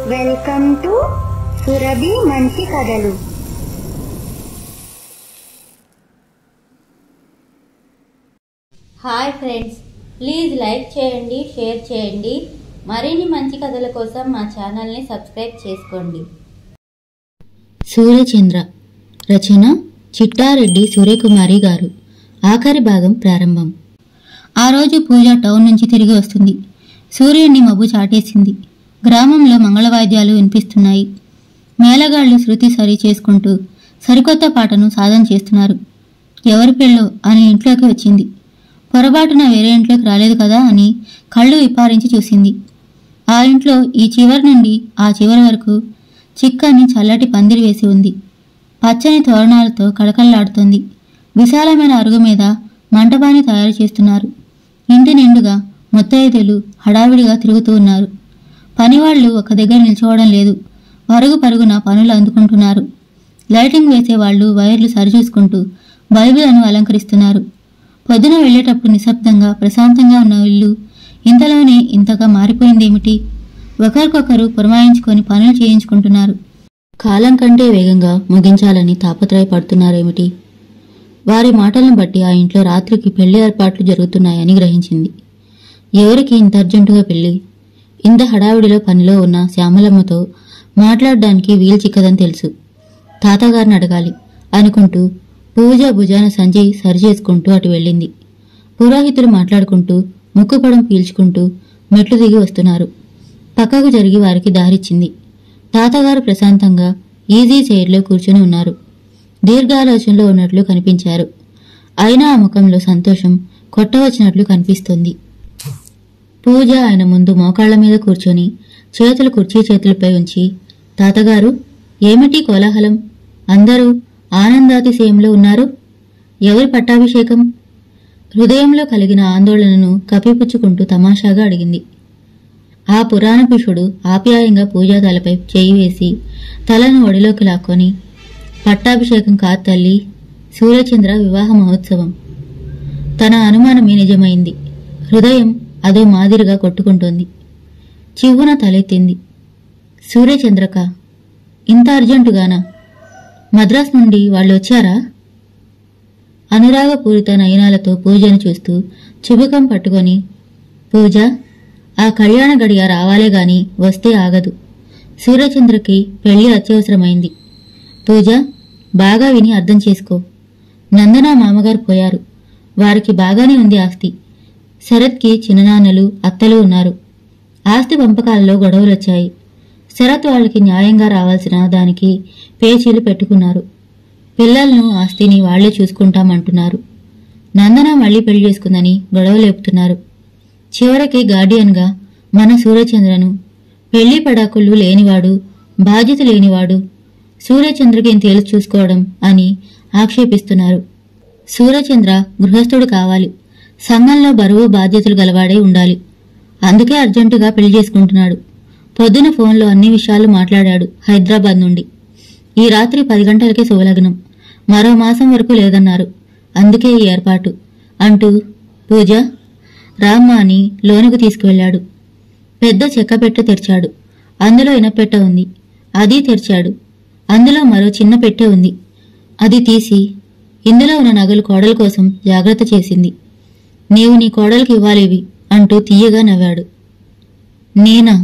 welcome to Surabhi మంచి కథలు hi friends please like చేయండి షేర్ చేయండి మరిన్ని మంచి కథల కోసం మా ఛానల్ని సబ్స్క్రైబ్ చేసుకోండి సూర్యచంద్ర రచన చిట్టారెడ్డి సూర్యకుమారి గారు ఆఖరి భాగం ప్రారంభం ఆ రోజు పూజ టౌన్ నుంచి తిరిగి వస్తుంది సూర్యుడిని మబ్బు చాటేసింది గ్రామంలో మంగళవాద్యాలు వినిపిస్తున్నాయి మేళగాళ్ళు శృతి సరి చేసుకుంటూ సరికొత్త పాటను సాధన చేస్తున్నారు ఎవరి పెళ్ళో అని ఇంట్లోకి వచ్చింది పొరపాటున వేరే ఇంట్లోకి రాలేదు కదా అని కళ్ళు విప్పారించి చూసింది ఆ ఇంట్లో ఈ చివరి నుండి ఆ చివరి వరకు చిక్కని చల్లటి పందిరి వేసి ఉంది పచ్చని తోరణాలతో కళకళలాడుతోంది విశాలమైన అరుగు మీద మంటపాన్ని తయారు చేస్తున్నారు ఇంటి నిండుగా ముత్తైదులు హడావిడిగా తిరుగుతూ ఉన్నారు పనివాళ్లు ఒక దగ్గర నిల్చోవడం లేదు పరుగు పరుగున పనులు అందుకుంటున్నారు లైటింగ్ వేసేవాళ్లు వైర్లు సరిచూసుకుంటూ బైబిలను అలంకరిస్తున్నారు పొద్దున వెళ్ళేటప్పుడు నిశ్శబ్దంగా ప్రశాంతంగా ఉన్న ఇల్లు ఇంతలోనే ఇంతగా మారిపోయిందేమిటి ఒకరికొకరు పురమాయించుకొని పనులు చేయించుకుంటున్నారు కాలం కంటే వేగంగా ముగించాలని తాపత్రయపడుతున్నారేమిటి వారి మాటలను బట్టి ఆ ఇంట్లో రాత్రికి పెళ్లి ఏర్పాట్లు జరుగుతున్నాయని గ్రహించింది ఎవరికి ఇంత అర్జెంటుగా పెళ్లి ఇంత హడావిడిలో పనిలో ఉన్న శ్యామలమ్మతో మాట్లాడడానికి వీలు చిక్కదని తెలుసు తాతగారిని అడగాలి అనుకుంటూ పూజ భుజాన సంజయ్ సరిచేసుకుంటూ అటు వెళ్ళింది పురోహితులు మాట్లాడుకుంటూ ముక్కుపడం పీల్చుకుంటూ మెట్లు దిగి వస్తున్నారు పక్కకు జరిగి వారికి దారిచ్చింది తాతగారు ప్రశాంతంగా ఈజీ చైర్లో కూర్చుని ఉన్నారు దీర్ఘాలోచనలో ఉన్నట్లు కనిపించారు అయినా ఆ ముఖంలో సంతోషం కొట్టవచ్చినట్లు కనిపిస్తుంది పూజ ఆయన ముందు మోకాళ్ల మీద కూర్చొని చేతులు కుర్చీ చేతులపై ఉంచి తాతగారు ఏమిటి కోలాహలం అందరూ ఆనందాతిశయంలో ఉన్నారు ఎవరి పట్టాభిషేకం హృదయంలో కలిగిన ఆందోళనను కప్పిపుచ్చుకుంటూ తమాషాగా అడిగింది ఆ పురాణ పురుషుడు ఆప్యాయంగా పూజా తలపై చేయి వేసి తలను ఒడిలోకి లాక్కొని పట్టాభిషేకం కాదు తల్లి సూర్యచంద్ర వివాహ మహోత్సవం తన అనుమానమే నిజమైంది హృదయం అదో మాదిరిగా కొట్టుకుంటోంది చివ్వున తలెత్తింది సూర్యచంద్రక ఇంత అర్జెంటుగానా మద్రాస్ నుండి వాళ్ళు వచ్చారా అనురాగపూరిత నయనాలతో పూజను చూస్తూ చుబుకం పట్టుకొని పూజ ఆ కళ్యాణ గడియ రావాలే గాని వస్తే ఆగదు సూర్యచంద్రకి పెళ్లి అత్యవసరమైంది పూజ బాగా విని అర్థం చేసుకో నందన మామగారు పోయారు వారికి బాగానే ఉంది ఆస్తి శరత్కి చిన్ననాన్నలు అత్తలు ఉన్నారు ఆస్తి పంపకాలలో గొడవలొచ్చాయి శరత్ వాళ్ళకి న్యాయంగా రావాల్సిన దానికి పేచీలు పెట్టుకున్నారు పిల్లలను ఆస్తిని వాళ్లే చూసుకుంటామంటున్నారు నందన మళ్లీ పెళ్లి చేసుకుందని గొడవ లేపుతున్నారు చివరికి గార్డియన్గా మన సూర్యచంద్రను పెళ్లి పడాకులు లేనివాడు బాధ్యత లేనివాడు సూర్యచంద్రకి తేల్చి చూసుకోవడం అని ఆక్షేపిస్తున్నారు సూర్యచంద్ర గృహస్థుడు కావాలి సంఘంలో బరువు బాధ్యతలు గలవాడే ఉండాలి అందుకే అర్జెంటుగా పెళ్లి చేసుకుంటున్నాడు పొద్దున ఫోన్లో అన్ని విషయాలు మాట్లాడాడు హైదరాబాద్ నుండి ఈ రాత్రి పది గంటలకే శుభలగ్నం మరో మాసం వరకు లేదన్నారు అందుకే ఈ ఏర్పాటు అంటూ పూజ రామ్మ అని లోనుకు తీసుకువెళ్ళాడు పెద్ద చెక్కపెట్టె తెరిచాడు అందులో ఇనపెట్టె ఉంది అది తెరిచాడు అందులో మరో చిన్న పెట్టె ఉంది అది తీసి ఇందులో ఉన్న నగలు కోడల కోసం జాగ్రత్త చేసింది నీవు నీ కోడలికి ఇవ్వాలివి అంటూ తీయగా నవ్వాడు నేనా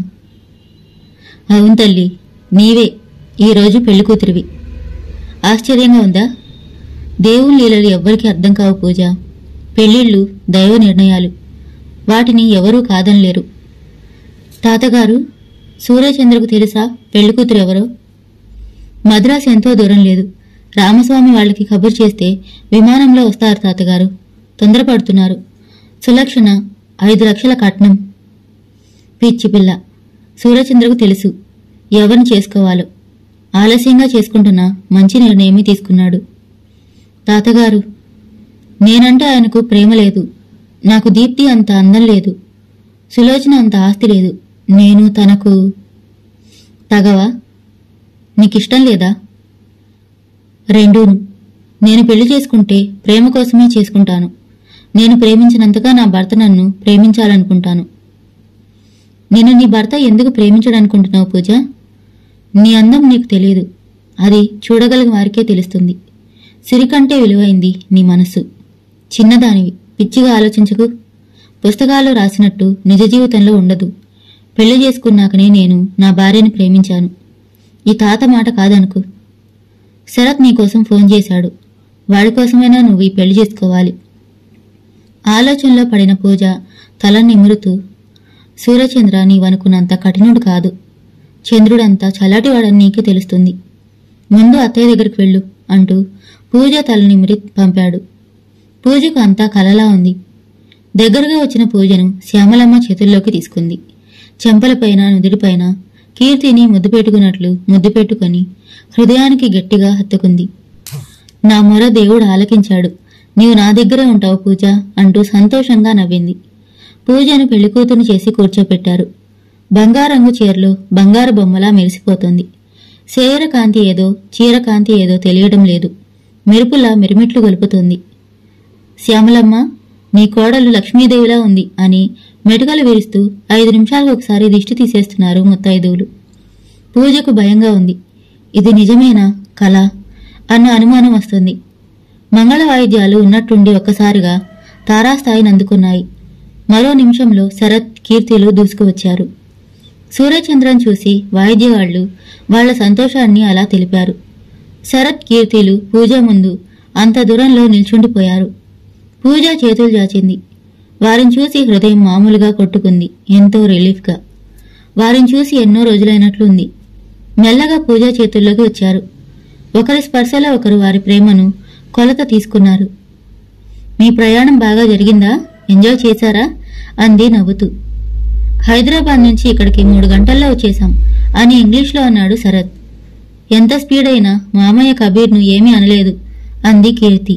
అవును తల్లి నీవే ఈరోజు పెళ్లి కూతురివి ఆశ్చర్యంగా ఉందా దేవుని లీలలు ఎవ్వరికీ అర్థం కావు పూజ పెళ్లిళ్ళు దైవ నిర్ణయాలు వాటిని ఎవరూ కాదనలేరు తాతగారు సూర్యచంద్రకు తెలుసా పెళ్లి కూతురు ఎవరో మద్రాసు ఎంతో దూరం లేదు రామస్వామి వాళ్ళకి కబురు చేస్తే విమానంలో వస్తారు తాతగారు తొందరపడుతున్నారు సులక్షణ ఐదు లక్షల కట్నం పిచ్చి పిల్ల సూర్యచంద్రకు తెలుసు ఎవరిని చేసుకోవాలో ఆలస్యంగా చేసుకుంటున్నా మంచి నిర్ణయమే తీసుకున్నాడు తాతగారు నేనంటే ఆయనకు ప్రేమ లేదు నాకు దీప్తి అంత అందం లేదు సులోచన అంత ఆస్తి లేదు నేను తనకు తగవా నీకిష్టం లేదా రెండూను నేను పెళ్లి చేసుకుంటే ప్రేమ కోసమే చేసుకుంటాను నేను ప్రేమించినంతగా నా భర్త నన్ను ప్రేమించాలనుకుంటాను నిన్ను నీ భర్త ఎందుకు ప్రేమించడనుకుంటున్నావు పూజ నీ అందం నీకు తెలియదు అది చూడగలిగిన వారికే తెలుస్తుంది సిరికంటే విలువైంది నీ మనసు చిన్నదానివి పిచ్చిగా ఆలోచించకు పుస్తకాల్లో రాసినట్టు నిజ జీవితంలో ఉండదు పెళ్లి చేసుకున్నాకనే నేను నా భార్యని ప్రేమించాను ఈ తాత మాట కాదనుకు శరత్ నీకోసం ఫోన్ చేశాడు వాడి కోసమైనా నువ్వు ఈ పెళ్లి చేసుకోవాలి ఆలోచనలో పడిన పూజ తల నిమురుతూ సూర్యచంద్ర నీవనుకున్నంత కఠినుడు కాదు చంద్రుడంతా చల్లటివాడని నీకు తెలుస్తుంది ముందు అత్తయ్య దగ్గరికి వెళ్ళు అంటూ పూజ తల నిమిరి పంపాడు పూజకు అంతా కలలా ఉంది దగ్గరగా వచ్చిన పూజను శ్యామలమ్మ చేతుల్లోకి తీసుకుంది చెంపలపైన నుదిడిపైన కీర్తిని ముద్దు పెట్టుకున్నట్లు ముద్దు పెట్టుకొని హృదయానికి గట్టిగా హత్తుకుంది నా మొర దేవుడు ఆలకించాడు నీవు నా దగ్గరే ఉంటావు పూజ అంటూ సంతోషంగా నవ్వింది పూజను పెళ్లికూతురు చేసి కూర్చోపెట్టారు బంగారంగు చీరలో బంగారు బొమ్మలా మెరిసిపోతుంది శరీర కాంతి ఏదో చీర కాంతి ఏదో తెలియడం లేదు మెరుపులా మిరుమిట్లు గొలుపుతుంది శ్యామలమ్మ నీ కోడలు లక్ష్మీదేవిలా ఉంది అని మెటుకలు విరుస్తూ ఐదు నిమిషాలకు ఒకసారి దిష్టి తీసేస్తున్నారు ముత్తైదువులు పూజకు భయంగా ఉంది ఇది నిజమేనా కళ అన్న అనుమానం వస్తుంది మంగళ వాయిద్యాలు ఉన్నట్టుండి ఒక్కసారిగా తారాస్థాయిని అందుకున్నాయి మరో నిమిషంలో శరత్ కీర్తిలు దూసుకువచ్చారు సూర్యచంద్రన్ చూసి వాయిద్యవాళ్లు వాళ్ల సంతోషాన్ని అలా తెలిపారు శరత్ కీర్తిలు పూజ ముందు అంత దూరంలో నిల్చుండిపోయారు పూజ చేతులు చాచింది వారిని చూసి హృదయం మామూలుగా కొట్టుకుంది ఎంతో రిలీఫ్గా వారిని చూసి ఎన్నో రోజులైనట్లుంది మెల్లగా పూజ చేతుల్లోకి వచ్చారు ఒకరి స్పర్శలో ఒకరు వారి ప్రేమను కొలత తీసుకున్నారు మీ ప్రయాణం బాగా జరిగిందా ఎంజాయ్ చేశారా అంది నవ్వుతూ హైదరాబాద్ నుంచి ఇక్కడికి మూడు గంటల్లో వచ్చేశాం అని ఇంగ్లీష్లో అన్నాడు శరత్ ఎంత స్పీడ్ అయినా మామయ్య కబీర్ను ఏమీ అనలేదు అంది కీర్తి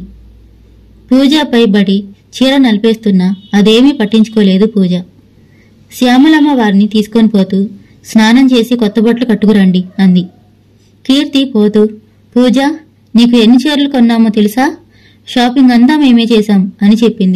పూజపై బడి చీర నలిపేస్తున్నా అదేమీ పట్టించుకోలేదు పూజ శ్యామలమ్మ వారిని తీసుకొని పోతూ స్నానం చేసి కొత్త బట్టలు కట్టుకురండి అంది కీర్తి పోతూ పూజ నీకు ఎన్ని చీరలు కొన్నామో తెలుసా షాపింగ్ అంతా మేమే చేశాం అని చెప్పింది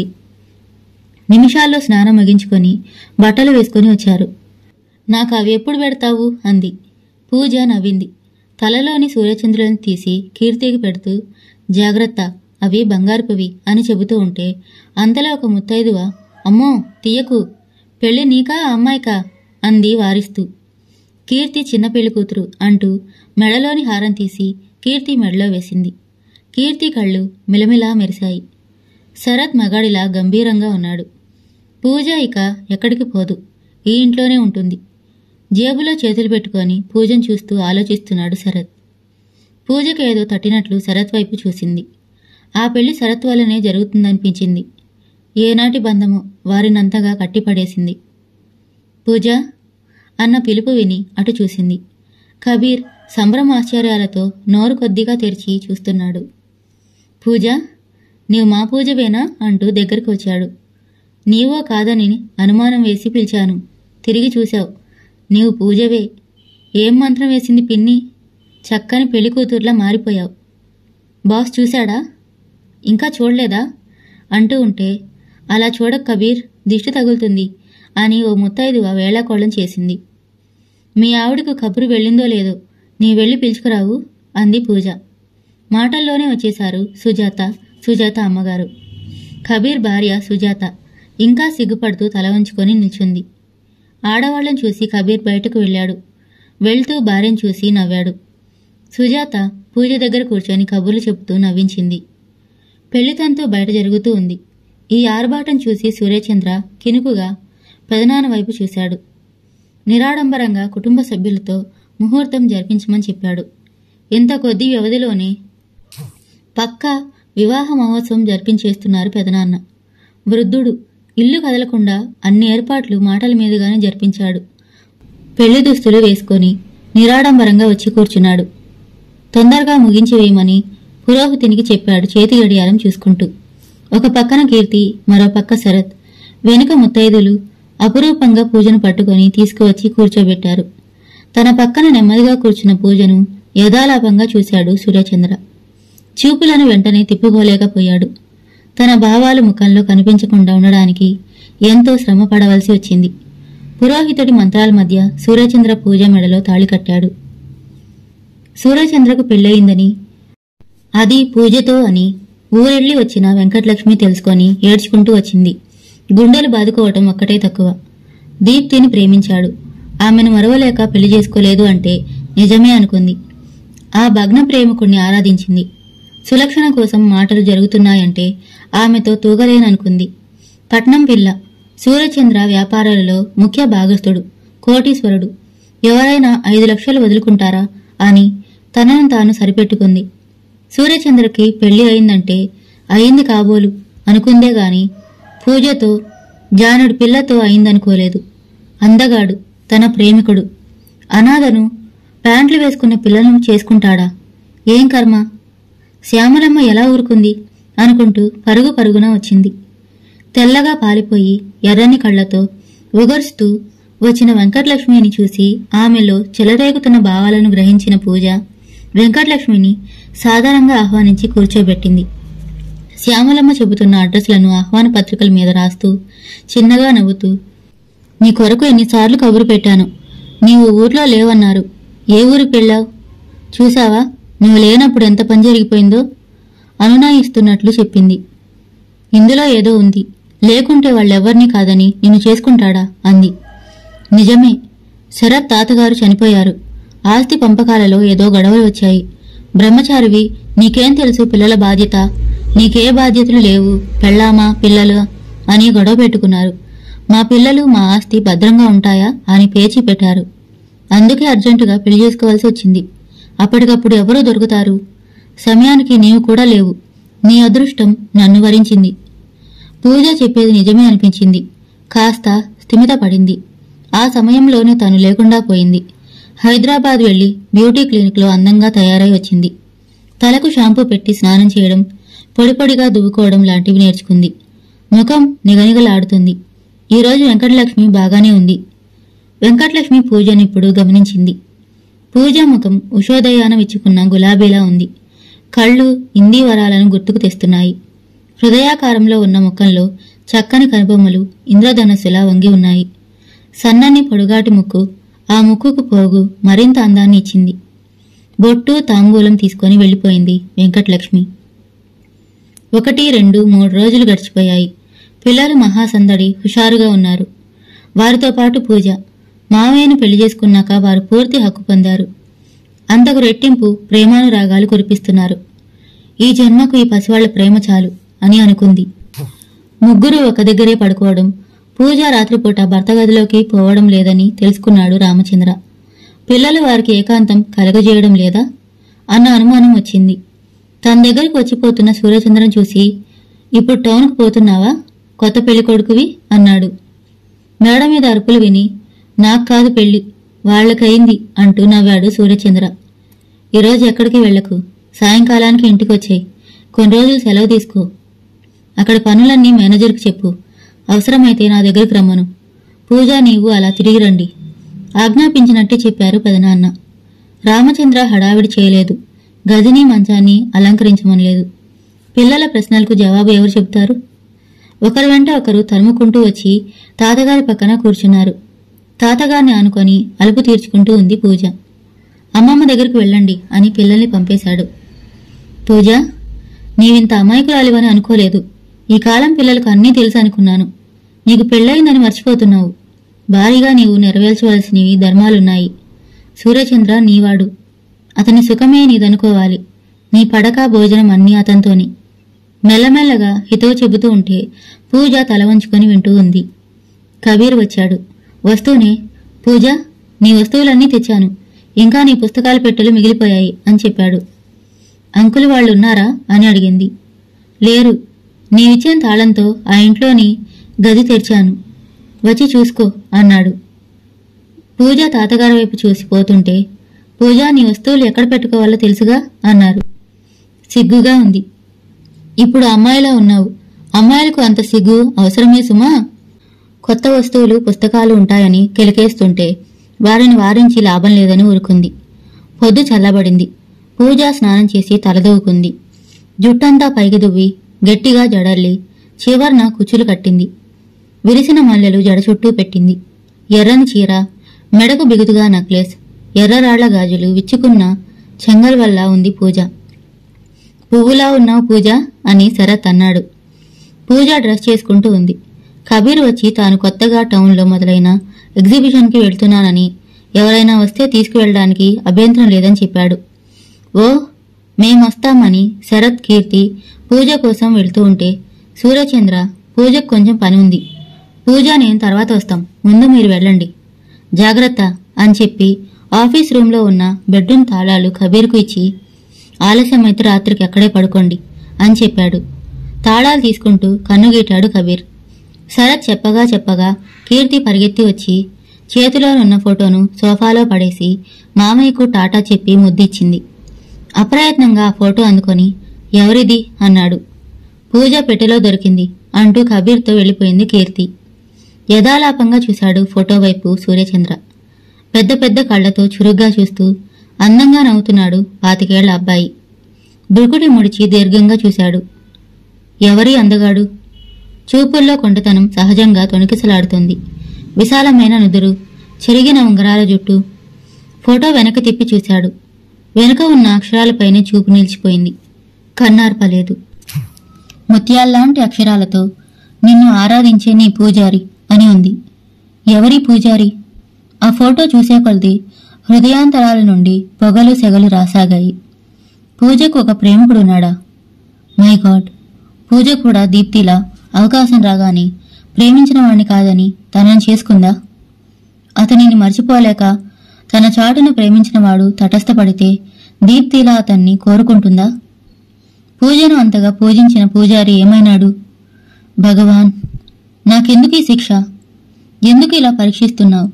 నిమిషాల్లో స్నానం ముగించుకొని బట్టలు వేసుకొని వచ్చారు నాకు అవి ఎప్పుడు పెడతావు అంది పూజ నవ్వింది తలలోని సూర్యచంద్రులను తీసి కీర్తికి పెడుతూ జాగ్రత్త అవి బంగారుపువి అని చెబుతూ ఉంటే అంతలో ఒక ముత్తైదువ అమ్మో తీయకు పెళ్లి నీకా ఆ అమ్మాయికా అంది వారిస్తూ కీర్తి చిన్న పెళ్లి కూతురు అంటూ మెడలోని హారం తీసి కీర్తి మెడలో వేసింది కీర్తి కళ్ళు మిలమిలా మెరిశాయి శరత్ మగాడిలా గంభీరంగా ఉన్నాడు పూజ ఇక ఎక్కడికి పోదు ఈ ఇంట్లోనే ఉంటుంది జేబులో చేతులు పెట్టుకొని పూజను చూస్తూ ఆలోచిస్తున్నాడు శరత్ పూజకు ఏదో తట్టినట్లు శరత్ వైపు చూసింది ఆ పెళ్లి శరత్ వల్లనే జరుగుతుందనిపించింది ఏనాటి బంధమో వారినంతగా కట్టిపడేసింది పూజ అన్న పిలుపు విని అటు చూసింది కబీర్ సంభ్రమాశ్చర్యాలతో నోరు కొద్దిగా తెరిచి చూస్తున్నాడు పూజ నీవు మా పూజవేనా అంటూ దగ్గరికి వచ్చాడు నీవో కాదని అనుమానం వేసి పిలిచాను తిరిగి చూశావు నీవు పూజవే ఏం మంత్రం వేసింది పిన్ని చక్కని పెళ్లి కూతుర్లా మారిపోయావు బాస్ చూశాడా ఇంకా చూడలేదా అంటూ ఉంటే అలా చూడక కబీర్ దిష్టి తగులుతుంది అని ఓ ముత్తైదువ వేళాకోళం చేసింది మీ ఆవిడకు కబురు వెళ్ళిందో లేదో నీ వెళ్ళి పిలుచుకురావు అంది పూజ మాటల్లోనే వచ్చేశారు సుజాత సుజాత అమ్మగారు కబీర్ భార్య సుజాత ఇంకా సిగ్గుపడుతూ తల వంచుకొని నిల్చుంది ఆడవాళ్లను చూసి కబీర్ బయటకు వెళ్ళాడు వెళ్తూ భార్యను చూసి నవ్వాడు సుజాత పూజ దగ్గర కూర్చొని కబుర్లు చెబుతూ నవ్వించింది పెళ్లితంతో బయట జరుగుతూ ఉంది ఈ ఆర్భాటం చూసి సూర్యచంద్ర కినుకుగా పెదనాన్న వైపు చూశాడు నిరాడంబరంగా కుటుంబ సభ్యులతో ముహూర్తం జరిపించమని చెప్పాడు ఇంత కొద్ది వ్యవధిలోనే పక్కా వివాహ మహోత్సవం జరిపించేస్తున్నారు పెదనాన్న వృద్ధుడు ఇల్లు కదలకుండా అన్ని ఏర్పాట్లు మాటల మీదుగానే జరిపించాడు పెళ్లి దుస్తులు వేసుకొని నిరాడంబరంగా వచ్చి కూర్చున్నాడు తొందరగా ముగించి వేయమని పురోహితునికి చెప్పాడు చేతి గడియారం చూసుకుంటూ ఒక పక్కన కీర్తి మరో పక్క శరత్ వెనుక ముత్తైదులు అపురూపంగా పూజను పట్టుకొని తీసుకువచ్చి కూర్చోబెట్టారు తన పక్కన నెమ్మదిగా కూర్చున్న పూజను యథాలాపంగా చూశాడు సూర్యచంద్ర చూపులను వెంటనే తిప్పుకోలేకపోయాడు తన భావాలు ముఖంలో కనిపించకుండా ఉండడానికి ఎంతో శ్రమ పడవలసి వచ్చింది పురోహితుడి మంత్రాల మధ్య సూర్యచంద్ర పూజ మెడలో తాళి కట్టాడు సూర్యచంద్రకు పెళ్ళయిందని అది పూజతో అని ఊరెళ్ళి వచ్చిన వెంకటలక్ష్మి తెలుసుకొని ఏడ్చుకుంటూ వచ్చింది గుండెలు బాదుకోవటం ఒక్కటే తక్కువ దీప్తిని ప్రేమించాడు ఆమెను మరవలేక పెళ్లి చేసుకోలేదు అంటే నిజమే అనుకుంది ఆ భగ్న ప్రేమికుణ్ణి ఆరాధించింది సులక్షణ కోసం మాటలు జరుగుతున్నాయంటే ఆమెతో తూగలేననుకుంది పట్నం పిల్ల సూర్యచంద్ర వ్యాపారాలలో ముఖ్య భాగస్థుడు కోటీశ్వరుడు ఎవరైనా ఐదు లక్షలు వదులుకుంటారా అని తనను తాను సరిపెట్టుకుంది సూర్యచంద్రకి పెళ్లి అయిందంటే అయింది కాబోలు అనుకుందే గాని పూజతో జానుడి పిల్లతో అయిందనుకోలేదు అందగాడు తన ప్రేమికుడు అనాథను ప్యాంట్లు వేసుకున్న పిల్లను చేసుకుంటాడా ఏం కర్మ శ్యామలమ్మ ఎలా ఊరుకుంది అనుకుంటూ పరుగు పరుగున వచ్చింది తెల్లగా పాలిపోయి ఎర్రని కళ్ళతో ఉగర్స్తూ వచ్చిన వెంకటలక్ష్మిని చూసి ఆమెలో చెలరేగుతున్న భావాలను గ్రహించిన పూజ వెంకటలక్ష్మిని సాధారణంగా ఆహ్వానించి కూర్చోబెట్టింది శ్యామలమ్మ చెబుతున్న అడ్రస్లను ఆహ్వాన పత్రికల మీద రాస్తూ చిన్నగా నవ్వుతూ నీ కొరకు ఎన్నిసార్లు కబురు పెట్టాను నీవు ఊర్లో లేవన్నారు ఏ ఊరు పెళ్ళావు చూసావా నువ్వు లేనప్పుడు ఎంత పని జరిగిపోయిందో అనునాయిస్తున్నట్లు చెప్పింది ఇందులో ఏదో ఉంది లేకుంటే వాళ్ళెవ్వరినీ కాదని నిన్ను చేసుకుంటాడా అంది నిజమే శరత్ తాతగారు చనిపోయారు ఆస్తి పంపకాలలో ఏదో గొడవలు వచ్చాయి బ్రహ్మచారివి నీకేం తెలుసు పిల్లల బాధ్యత నీకే బాధ్యతలు లేవు పెళ్ళామా పిల్లలు అని గొడవ పెట్టుకున్నారు మా పిల్లలు మా ఆస్తి భద్రంగా ఉంటాయా అని పేచీ పెట్టారు అందుకే అర్జెంటుగా పెళ్లి చేసుకోవాల్సి వచ్చింది అప్పటికప్పుడు ఎవరూ దొరుకుతారు సమయానికి నీవు కూడా లేవు నీ అదృష్టం నన్ను వరించింది పూజ చెప్పేది నిజమే అనిపించింది కాస్త స్థిమిత పడింది ఆ సమయంలోనే తను లేకుండా పోయింది హైదరాబాద్ వెళ్లి బ్యూటీ క్లినిక్లో అందంగా తయారై వచ్చింది తలకు షాంపూ పెట్టి స్నానం చేయడం పొడి పొడిగా దువ్వుకోవడం లాంటివి నేర్చుకుంది ముఖం నిగనిగలాడుతుంది ఈరోజు వెంకటలక్ష్మి బాగానే ఉంది వెంకటలక్ష్మి పూజనిప్పుడు గమనించింది పూజ ముఖం ఉషోదయానం ఇచ్చుకున్న గులాబీలా ఉంది కళ్ళు ఇందీ వరాలను గుర్తుకు తెస్తున్నాయి హృదయాకారంలో ఉన్న ముఖంలో చక్కని కనుబొమ్మలు ఇంద్రధనస్సులా వంగి ఉన్నాయి సన్నని పొడుగాటి ముక్కు ఆ ముక్కుకు పోగు మరింత అందాన్ని ఇచ్చింది బొట్టు తాంబూలం తీసుకొని వెళ్ళిపోయింది వెంకటలక్ష్మి ఒకటి రెండు మూడు రోజులు గడిచిపోయాయి పిల్లలు మహాసందడి హుషారుగా ఉన్నారు వారితో పాటు పూజ మావయ్యను పెళ్లి చేసుకున్నాక వారు పూర్తి హక్కు పొందారు అంతకు రెట్టింపు ప్రేమానురాగాలు కురిపిస్తున్నారు ఈ జన్మకు ఈ పసివాళ్ల ప్రేమ చాలు అని అనుకుంది ముగ్గురు ఒక దగ్గరే పడుకోవడం పూజ రాత్రిపూట భర్త గదిలోకి పోవడం లేదని తెలుసుకున్నాడు రామచంద్ర పిల్లలు వారికి ఏకాంతం కలగజేయడం లేదా అన్న అనుమానం వచ్చింది తన దగ్గరికి వచ్చిపోతున్న సూర్యచంద్రం చూసి ఇప్పుడు టౌన్కు పోతున్నావా కొత్త పెళ్లి కొడుకువి అన్నాడు మేడ మీద అరుపులు విని నాకు కాదు పెళ్లి వాళ్ళకయింది అంటూ నవ్వాడు సూర్యచంద్ర ఈరోజు ఎక్కడికి వెళ్ళకు సాయంకాలానికి ఇంటికి వచ్చాయి కొన్ని రోజులు సెలవు తీసుకో అక్కడ పనులన్నీ మేనేజర్కి చెప్పు అవసరమైతే నా దగ్గరికి రమ్మను పూజ నీవు అలా తిరిగి రండి ఆజ్ఞాపించినట్టే చెప్పారు పెదనాన్న రామచంద్ర హడావిడి చేయలేదు గదిని మంచాన్ని అలంకరించమనలేదు పిల్లల ప్రశ్నలకు జవాబు ఎవరు చెబుతారు ఒకరి వెంట ఒకరు తరుముకుంటూ వచ్చి తాతగారి పక్కన కూర్చున్నారు తాతగారిని ఆనుకొని అలుపు తీర్చుకుంటూ ఉంది పూజ అమ్మమ్మ దగ్గరికి వెళ్ళండి అని పిల్లల్ని పంపేశాడు పూజ నీవింత అమాయకురాలివని అనుకోలేదు ఈ కాలం పిల్లలకు అన్నీ తెలుసు అనుకున్నాను నీకు పెళ్ళయిందని మర్చిపోతున్నావు భారీగా నీవు నెరవేర్చవలసినవి ధర్మాలున్నాయి సూర్యచంద్ర నీవాడు అతని సుఖమే నీదనుకోవాలి నీ పడక భోజనం అన్నీ అతనితోని మెల్లమెల్లగా హితవు చెబుతూ ఉంటే పూజ తల వంచుకొని వింటూ ఉంది కబీర్ వచ్చాడు వస్తూనే పూజ నీ వస్తువులన్నీ తెచ్చాను ఇంకా నీ పుస్తకాల పెట్టెలు మిగిలిపోయాయి అని చెప్పాడు అంకుల్ వాళ్ళు ఉన్నారా అని అడిగింది లేరు నీవిచ్చిన తాళంతో ఆ ఇంట్లోని గది తెరిచాను వచ్చి చూసుకో అన్నాడు పూజ తాతగారి వైపు చూసి పోతుంటే పూజ నీ వస్తువులు ఎక్కడ పెట్టుకోవాలో తెలుసుగా అన్నారు సిగ్గుగా ఉంది ఇప్పుడు అమ్మాయిలా ఉన్నావు అమ్మాయిలకు అంత సిగ్గు అవసరమే సుమా కొత్త వస్తువులు పుస్తకాలు ఉంటాయని కెలికేస్తుంటే వారిని వారించి లాభం లేదని ఊరుకుంది పొద్దు చల్లబడింది పూజ స్నానం చేసి తలదూకుంది జుట్టంతా పైకి దువ్వి గట్టిగా జడల్లి చివర్న కుచ్చులు కట్టింది విరిసిన మల్లెలు జడ చుట్టూ పెట్టింది ఎర్రని చీర మెడకు బిగుతుగా నెక్లెస్ ఎర్రరాళ్ల గాజులు విచ్చుకున్న చెంగల్ వల్ల ఉంది పూజ పువ్వులా ఉన్నావు పూజ అని శరత్ అన్నాడు పూజ డ్రెస్ చేసుకుంటూ ఉంది కబీర్ వచ్చి తాను కొత్తగా టౌన్లో మొదలైన ఎగ్జిబిషన్కి వెళ్తున్నానని ఎవరైనా వస్తే తీసుకువెళ్ళడానికి అభ్యంతరం లేదని చెప్పాడు ఓ మేమొస్తామని శరత్ కీర్తి పూజ కోసం వెళ్తూ ఉంటే సూర్యచంద్ర పూజకు కొంచెం పని ఉంది పూజ నేను తర్వాత వస్తాం ముందు మీరు వెళ్ళండి జాగ్రత్త అని చెప్పి ఆఫీస్ రూమ్లో ఉన్న బెడ్రూమ్ తాళాలు కబీర్కు ఇచ్చి ఆలస్యమైతే రాత్రికి అక్కడే పడుకోండి అని చెప్పాడు తాళాలు తీసుకుంటూ కన్నుగీటాడు కబీర్ శరత్ చెప్పగా చెప్పగా కీర్తి పరిగెత్తి వచ్చి చేతిలోనున్న ఫోటోను సోఫాలో పడేసి మామయ్యకు టాటా చెప్పి ముద్దిచ్చింది అప్రయత్నంగా ఆ ఫోటో అందుకొని ఎవరిది అన్నాడు పూజ పెట్టెలో దొరికింది అంటూ కబీర్తో వెళ్ళిపోయింది కీర్తి యథాలాపంగా చూశాడు ఫోటో వైపు సూర్యచంద్ర పెద్ద పెద్ద కళ్ళతో చురుగ్గా చూస్తూ అందంగా నవ్వుతున్నాడు పాతికేళ్ల అబ్బాయి బురుకుడి ముడిచి దీర్ఘంగా చూశాడు ఎవరి అందగాడు చూపుల్లో కొంటతనం సహజంగా తొణికిసలాడుతుంది విశాలమైన నుదురు చెరిగిన ఉంగరాల జుట్టు ఫోటో వెనక తిప్పి చూశాడు వెనుక ఉన్న అక్షరాలపైనే చూపు నిలిచిపోయింది కన్నార్పలేదు ముత్యాల్లాంటి అక్షరాలతో నిన్ను ఆరాధించే నీ పూజారి అని ఉంది ఎవరి పూజారి ఆ ఫోటో చూసే కొలది హృదయాంతరాల నుండి పొగలు సెగలు రాసాగాయి పూజకు ఒక ప్రేమికుడున్నాడా మై గాడ్ పూజ కూడా దీప్తిలా అవకాశం రాగానే ప్రేమించిన వాణ్ణి కాదని తనని చేసుకుందా అతనిని మర్చిపోలేక తన చాటును ప్రేమించిన వాడు తటస్థపడితే దీప్తిలా అతన్ని కోరుకుంటుందా పూజను అంతగా పూజించిన పూజారి ఏమైనాడు భగవాన్ నాకెందుకు ఈ శిక్ష ఎందుకు ఇలా పరీక్షిస్తున్నావు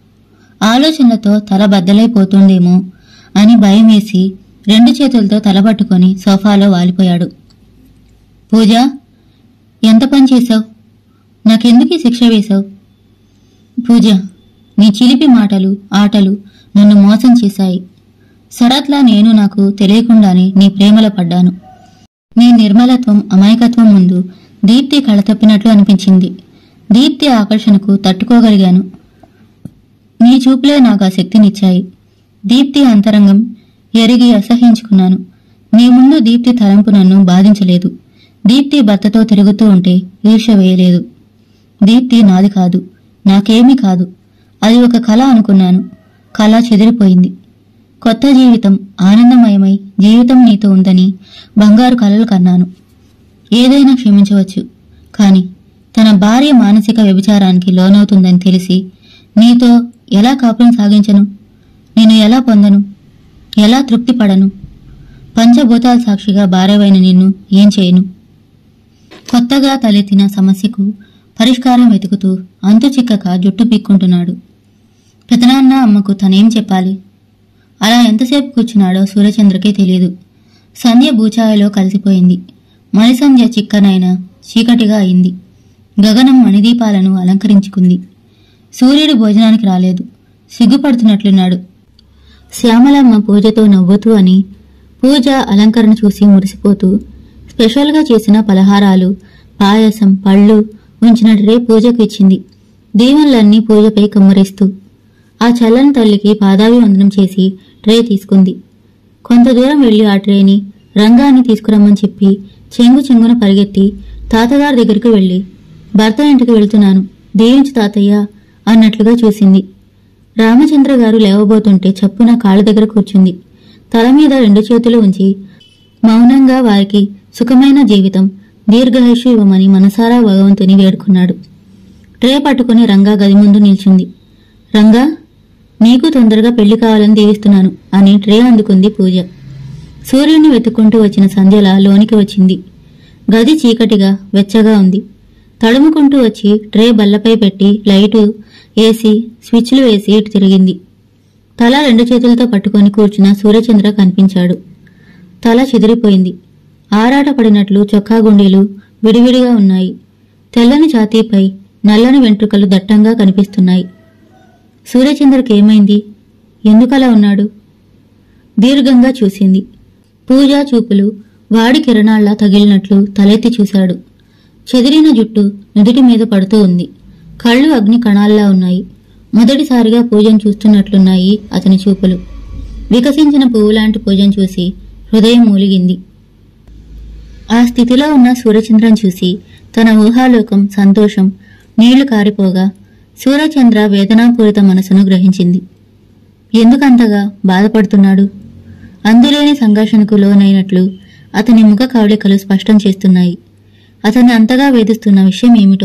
ఆలోచనలతో తల బద్దలైపోతుందేమో అని భయం వేసి రెండు చేతులతో తల పట్టుకొని సోఫాలో వాలిపోయాడు పూజ ఎంత పని చేశావు నాకెందుకు ఈ శిక్ష వేశావు పూజ నీ చిలిపి మాటలు ఆటలు నన్ను మోసం చేశాయి శరత్లా నేను నాకు తెలియకుండానే నీ ప్రేమలో పడ్డాను నీ నిర్మలత్వం అమాయకత్వం ముందు దీప్తి కళతప్పినట్లు అనిపించింది దీప్తి ఆకర్షణకు తట్టుకోగలిగాను నీ చూపులే నాకు ఆ శక్తినిచ్చాయి దీప్తి అంతరంగం ఎరిగి అసహించుకున్నాను నీ ముందు దీప్తి తలంపు నన్ను బాధించలేదు దీప్తి భర్తతో తిరుగుతూ ఉంటే ఈర్ష వేయలేదు దీప్తి నాది కాదు నాకేమీ కాదు అది ఒక కళ అనుకున్నాను కళ చెదిరిపోయింది కొత్త జీవితం ఆనందమయమై జీవితం నీతో ఉందని బంగారు కలలు కన్నాను ఏదైనా క్షమించవచ్చు కాని తన భార్య మానసిక వ్యభిచారానికి లోనవుతుందని తెలిసి నీతో ఎలా కాపురం సాగించను నేను ఎలా పొందను ఎలా తృప్తి పడను పంచభూతాల సాక్షిగా భార్యవైన నిన్ను ఏం చేయను కొత్తగా తలెత్తిన సమస్యకు పరిష్కారం వెతుకుతూ అంతు చిక్కక జుట్టు పీక్కుంటున్నాడు పెదనాన్న అమ్మకు తనేం చెప్పాలి అలా ఎంతసేపు కూర్చున్నాడో సూర్యచంద్రకే తెలియదు సంధ్య బూచాయలో కలిసిపోయింది మణిసంధ్య చిక్కనైన చీకటిగా అయింది గగనం మణిదీపాలను అలంకరించుకుంది సూర్యుడు భోజనానికి రాలేదు సిగ్గుపడుతున్నట్లున్నాడు శ్యామలమ్మ పూజతో నవ్వుతూ అని పూజ అలంకరణ చూసి మురిసిపోతూ స్పెషల్గా చేసిన పలహారాలు పాయసం పళ్ళు ఉంచిన ట్రే పూజకు ఇచ్చింది దీవెనలన్నీ పూజపై కమ్మరిస్తూ ఆ చల్లని తల్లికి పాదాభివందనం చేసి ట్రే తీసుకుంది కొంత దూరం వెళ్లి ఆ ట్రేని రంగాన్ని తీసుకురమ్మని చెప్పి చెంగు చెంగున పరిగెత్తి తాతగారి దగ్గరికి వెళ్లి భర్త ఇంటికి వెళ్తున్నాను దీవించు తాతయ్య అన్నట్లుగా చూసింది రామచంద్ర గారు లేవబోతుంటే చప్పున కాళ్ళ దగ్గర కూర్చుంది తల మీద రెండు చేతులు ఉంచి మౌనంగా వారికి సుఖమైన జీవితం దీర్ఘాయుషు ఇవ్వమని మనసారా భగవంతుని వేడుకున్నాడు ట్రే పట్టుకుని రంగా గది ముందు నిల్చుంది రంగా నీకు తొందరగా పెళ్లి కావాలని దీవిస్తున్నాను అని ట్రే అందుకుంది పూజ సూర్యుడిని వెతుక్కుంటూ వచ్చిన సంధ్యల లోనికి వచ్చింది గది చీకటిగా వెచ్చగా ఉంది తడుముకుంటూ వచ్చి ట్రే బల్లపై పెట్టి లైటు వేసి స్విచ్లు వేసి ఇటు తిరిగింది తల రెండు చేతులతో పట్టుకొని కూర్చున్న సూర్యచంద్ర కనిపించాడు తల చెదిరిపోయింది ఆరాట పడినట్లు చొక్కా గుండీలు విడివిడిగా ఉన్నాయి తెల్లని ఛాతీపై నల్లని వెంట్రుకలు దట్టంగా కనిపిస్తున్నాయి సూర్యచంద్రకి ఏమైంది ఎందుకలా ఉన్నాడు దీర్ఘంగా చూసింది పూజా చూపులు వాడి కిరణాల్లా తగిలినట్లు తలెత్తి చూశాడు చెదిరిన జుట్టు నుదుటి మీద పడుతూ ఉంది కళ్ళు అగ్ని కణాల్లా ఉన్నాయి మొదటిసారిగా పూజను చూస్తున్నట్లున్నాయి అతని చూపులు వికసించిన పువ్వు లాంటి పూజను చూసి హృదయం మూలిగింది ఆ స్థితిలో ఉన్న సూర్యచంద్రం చూసి తన ఊహాలోకం సంతోషం నీళ్లు కారిపోగా సూర్యచంద్ర వేదనాపూరిత మనసును గ్రహించింది ఎందుకంతగా బాధపడుతున్నాడు అందులేని సంఘర్షణకు లోనైనట్లు అతని ముఖ కవళికలు స్పష్టం చేస్తున్నాయి అతన్ని అంతగా వేధిస్తున్న విషయం ఏమిటో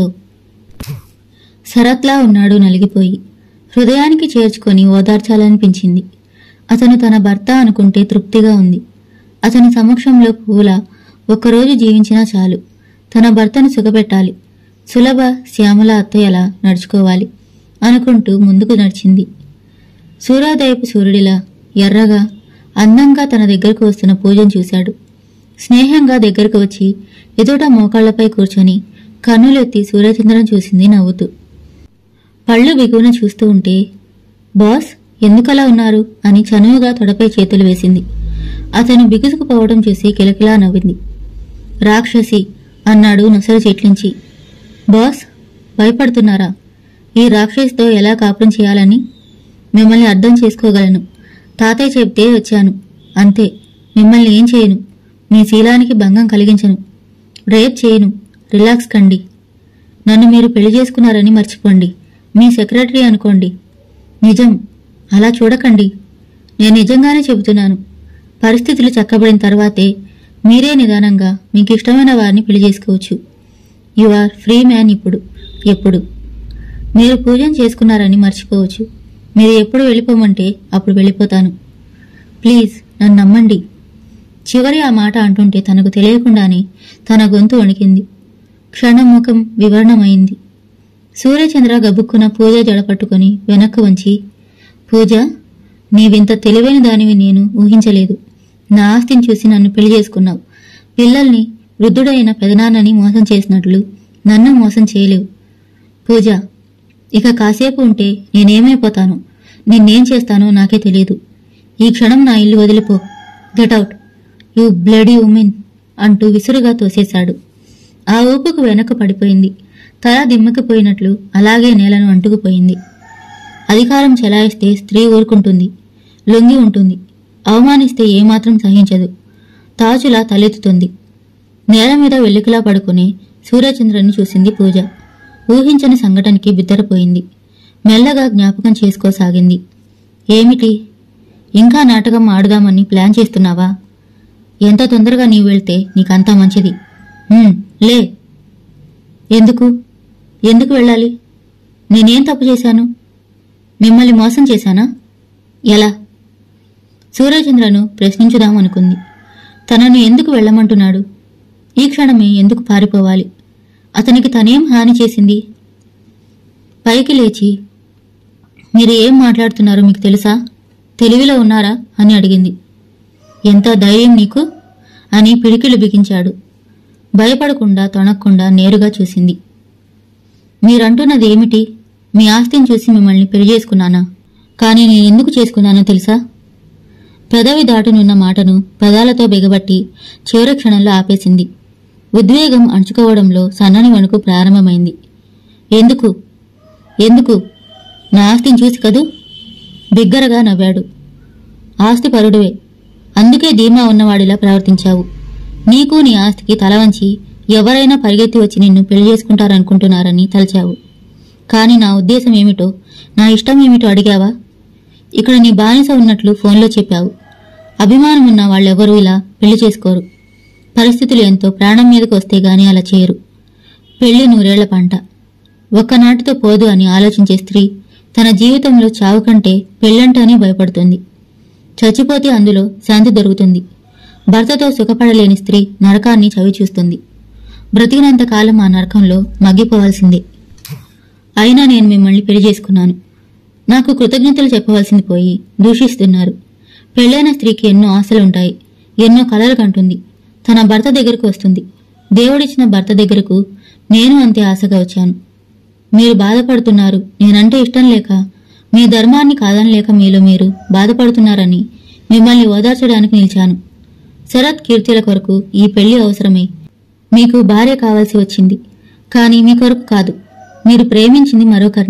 శరత్లా ఉన్నాడు నలిగిపోయి హృదయానికి చేర్చుకొని ఓదార్చాలనిపించింది అతను తన భర్త అనుకుంటే తృప్తిగా ఉంది అతని సమక్షంలో పూల ఒక్కరోజు జీవించినా చాలు తన భర్తను సుఖపెట్టాలి సులభ శ్యామల అత్తయ్యలా నడుచుకోవాలి అనుకుంటూ ముందుకు నడిచింది సూర్యోదయపు సూర్యుడిలా ఎర్రగా అందంగా తన దగ్గరకు వస్తున్న పూజను చూశాడు స్నేహంగా దగ్గరకు వచ్చి ఎదుట మోకాళ్లపై కూర్చొని కన్నులెత్తి సూర్యచంద్రం చూసింది నవ్వుతూ పళ్ళు బిగువున చూస్తూ ఉంటే బాస్ ఎందుకలా ఉన్నారు అని చనువుగా తొడపై చేతులు వేసింది అతను బిగుసుకుపోవడం చూసి కిలకిలా నవ్వింది రాక్షసి అన్నాడు నొసలు చెట్లించి బాస్ భయపడుతున్నారా ఈ రాక్షసితో ఎలా కాపురం చేయాలని మిమ్మల్ని అర్థం చేసుకోగలను తాతయ్య చెప్తే వచ్చాను అంతే మిమ్మల్ని ఏం చేయను మీ శీలానికి భంగం కలిగించను రేప్ చేయను రిలాక్స్ కండి నన్ను మీరు పెళ్లి చేసుకున్నారని మర్చిపోండి మీ సెక్రటరీ అనుకోండి నిజం అలా చూడకండి నేను నిజంగానే చెబుతున్నాను పరిస్థితులు చక్కబడిన తర్వాతే మీరే నిదానంగా మీకు ఇష్టమైన వారిని పెళ్లి చేసుకోవచ్చు యు ఆర్ ఫ్రీ మ్యాన్ ఇప్పుడు ఎప్పుడు మీరు పూజన చేసుకున్నారని మర్చిపోవచ్చు మీరు ఎప్పుడు వెళ్ళిపోమంటే అప్పుడు వెళ్ళిపోతాను ప్లీజ్ నన్ను నమ్మండి చివరి ఆ మాట అంటుంటే తనకు తెలియకుండానే తన గొంతు వణికింది క్షణం ముఖం వివరణమైంది సూర్యచంద్ర గబుక్కున పూజ జడ పట్టుకొని వెనక్కు వంచి పూజ నీవింత తెలివైన దానివి నేను ఊహించలేదు నా ఆస్తిని చూసి నన్ను పెళ్లి చేసుకున్నావు పిల్లల్ని వృద్ధుడైన పెదనాన్నని మోసం చేసినట్లు నన్ను మోసం చేయలేవు పూజ ఇక కాసేపు ఉంటే నేనేమైపోతాను నిన్నేం చేస్తానో నాకే తెలియదు ఈ క్షణం నా ఇల్లు వదిలిపో get out you bloody women అంటూ విసురుగా తోసేశాడు ఆ ఊపుకు వెనక పడిపోయింది తల దిమ్మకిపోయినట్లు అలాగే నేలను అంటుకుపోయింది అధికారం చెలాయిస్తే స్త్రీ ఊరుకుంటుంది లొంగి ఉంటుంది అవమానిస్తే ఏమాత్రం సహించదు తాజులా తలెత్తుతుంది నేల మీద వెల్లికిలా పడుకుని సూర్యచంద్రుని చూసింది పూజ ఊహించని సంఘటనకి బిద్దరపోయింది మెల్లగా జ్ఞాపకం చేసుకోసాగింది ఏమిటి ఇంకా నాటకం ఆడుదామని ప్లాన్ చేస్తున్నావా ఎంత తొందరగా నీవు వెళ్తే నీకంతా మంచిది "ఉమ్, లే ఎందుకు ఎందుకు వెళ్ళాలి నేనేం తప్పు చేశాను మిమ్మల్ని మోసం చేశానా ఎలా సూర్యచంద్రను ప్రశ్నించుదామనుకుంది తనను ఎందుకు వెళ్ళమంటున్నాడు ఈ క్షణమే ఎందుకు పారిపోవాలి అతనికి తనేం హాని చేసింది పైకి లేచి మీరు ఏం మాట్లాడుతున్నారో మీకు తెలుసా తెలివిలో ఉన్నారా అని అడిగింది ఎంత ధైర్యం నీకు అని పిడికిలు బిగించాడు భయపడకుండా తొణక్కుండా నేరుగా చూసింది మీరంటున్నది ఏమిటి మీ ఆస్తిని చూసి మిమ్మల్ని పెళ్లి చేసుకున్నానా కానీ నేను ఎందుకు చేసుకున్నానో తెలుసా పెదవి దాటునున్న మాటను పెదాలతో బిగబట్టి చివరి క్షణంలో ఆపేసింది ఉద్వేగం అణుచుకోవడంలో సన్నని వణుకు ప్రారంభమైంది ఎందుకు ఎందుకు నా ఆస్తిని చూసి కదూ బిగ్గరగా నవ్వాడు ఆస్తి పరుడువే అందుకే ధీమా ఉన్నవాడిలా ప్రవర్తించావు నీకు నీ ఆస్తికి తల వంచి ఎవరైనా పరిగెత్తి వచ్చి నిన్ను పెళ్లి చేసుకుంటారనుకుంటున్నారని తలచావు కానీ నా ఉద్దేశం ఏమిటో నా ఇష్టం ఏమిటో అడిగావా ఇక్కడ నీ బానిస ఉన్నట్లు ఫోన్లో చెప్పావు అభిమానం ఉన్న వాళ్ళెవరూ ఇలా పెళ్లి చేసుకోరు పరిస్థితులు ఎంతో ప్రాణం మీదకు వస్తే గాని అలా చేయరు పెళ్లి నూరేళ్ల పంట ఒక్కనాటితో పోదు అని ఆలోచించే స్త్రీ తన జీవితంలో చావు కంటే పెళ్ళంటేనే భయపడుతుంది చచ్చిపోతే అందులో శాంతి దొరుకుతుంది భర్తతో సుఖపడలేని స్త్రీ నరకాన్ని చవిచూస్తుంది బ్రతికినంత కాలం ఆ నరకంలో మగ్గిపోవాల్సిందే అయినా నేను మిమ్మల్ని పెళ్లి చేసుకున్నాను నాకు కృతజ్ఞతలు చెప్పవలసింది పోయి దూషిస్తున్నారు పెళ్ళైన స్త్రీకి ఎన్నో ఆశలుంటాయి ఎన్నో కలలు కంటుంది తన భర్త దగ్గరకు వస్తుంది దేవుడిచ్చిన భర్త దగ్గరకు నేను అంతే ఆశగా వచ్చాను మీరు బాధపడుతున్నారు నేనంటే ఇష్టం లేక మీ ధర్మాన్ని కాదనలేక మీలో మీరు బాధపడుతున్నారని మిమ్మల్ని ఓదార్చడానికి నిలిచాను శరత్ కీర్తిల కొరకు ఈ పెళ్లి అవసరమే మీకు భార్య కావాల్సి వచ్చింది కానీ మీ కొరకు కాదు మీరు ప్రేమించింది మరొకరిని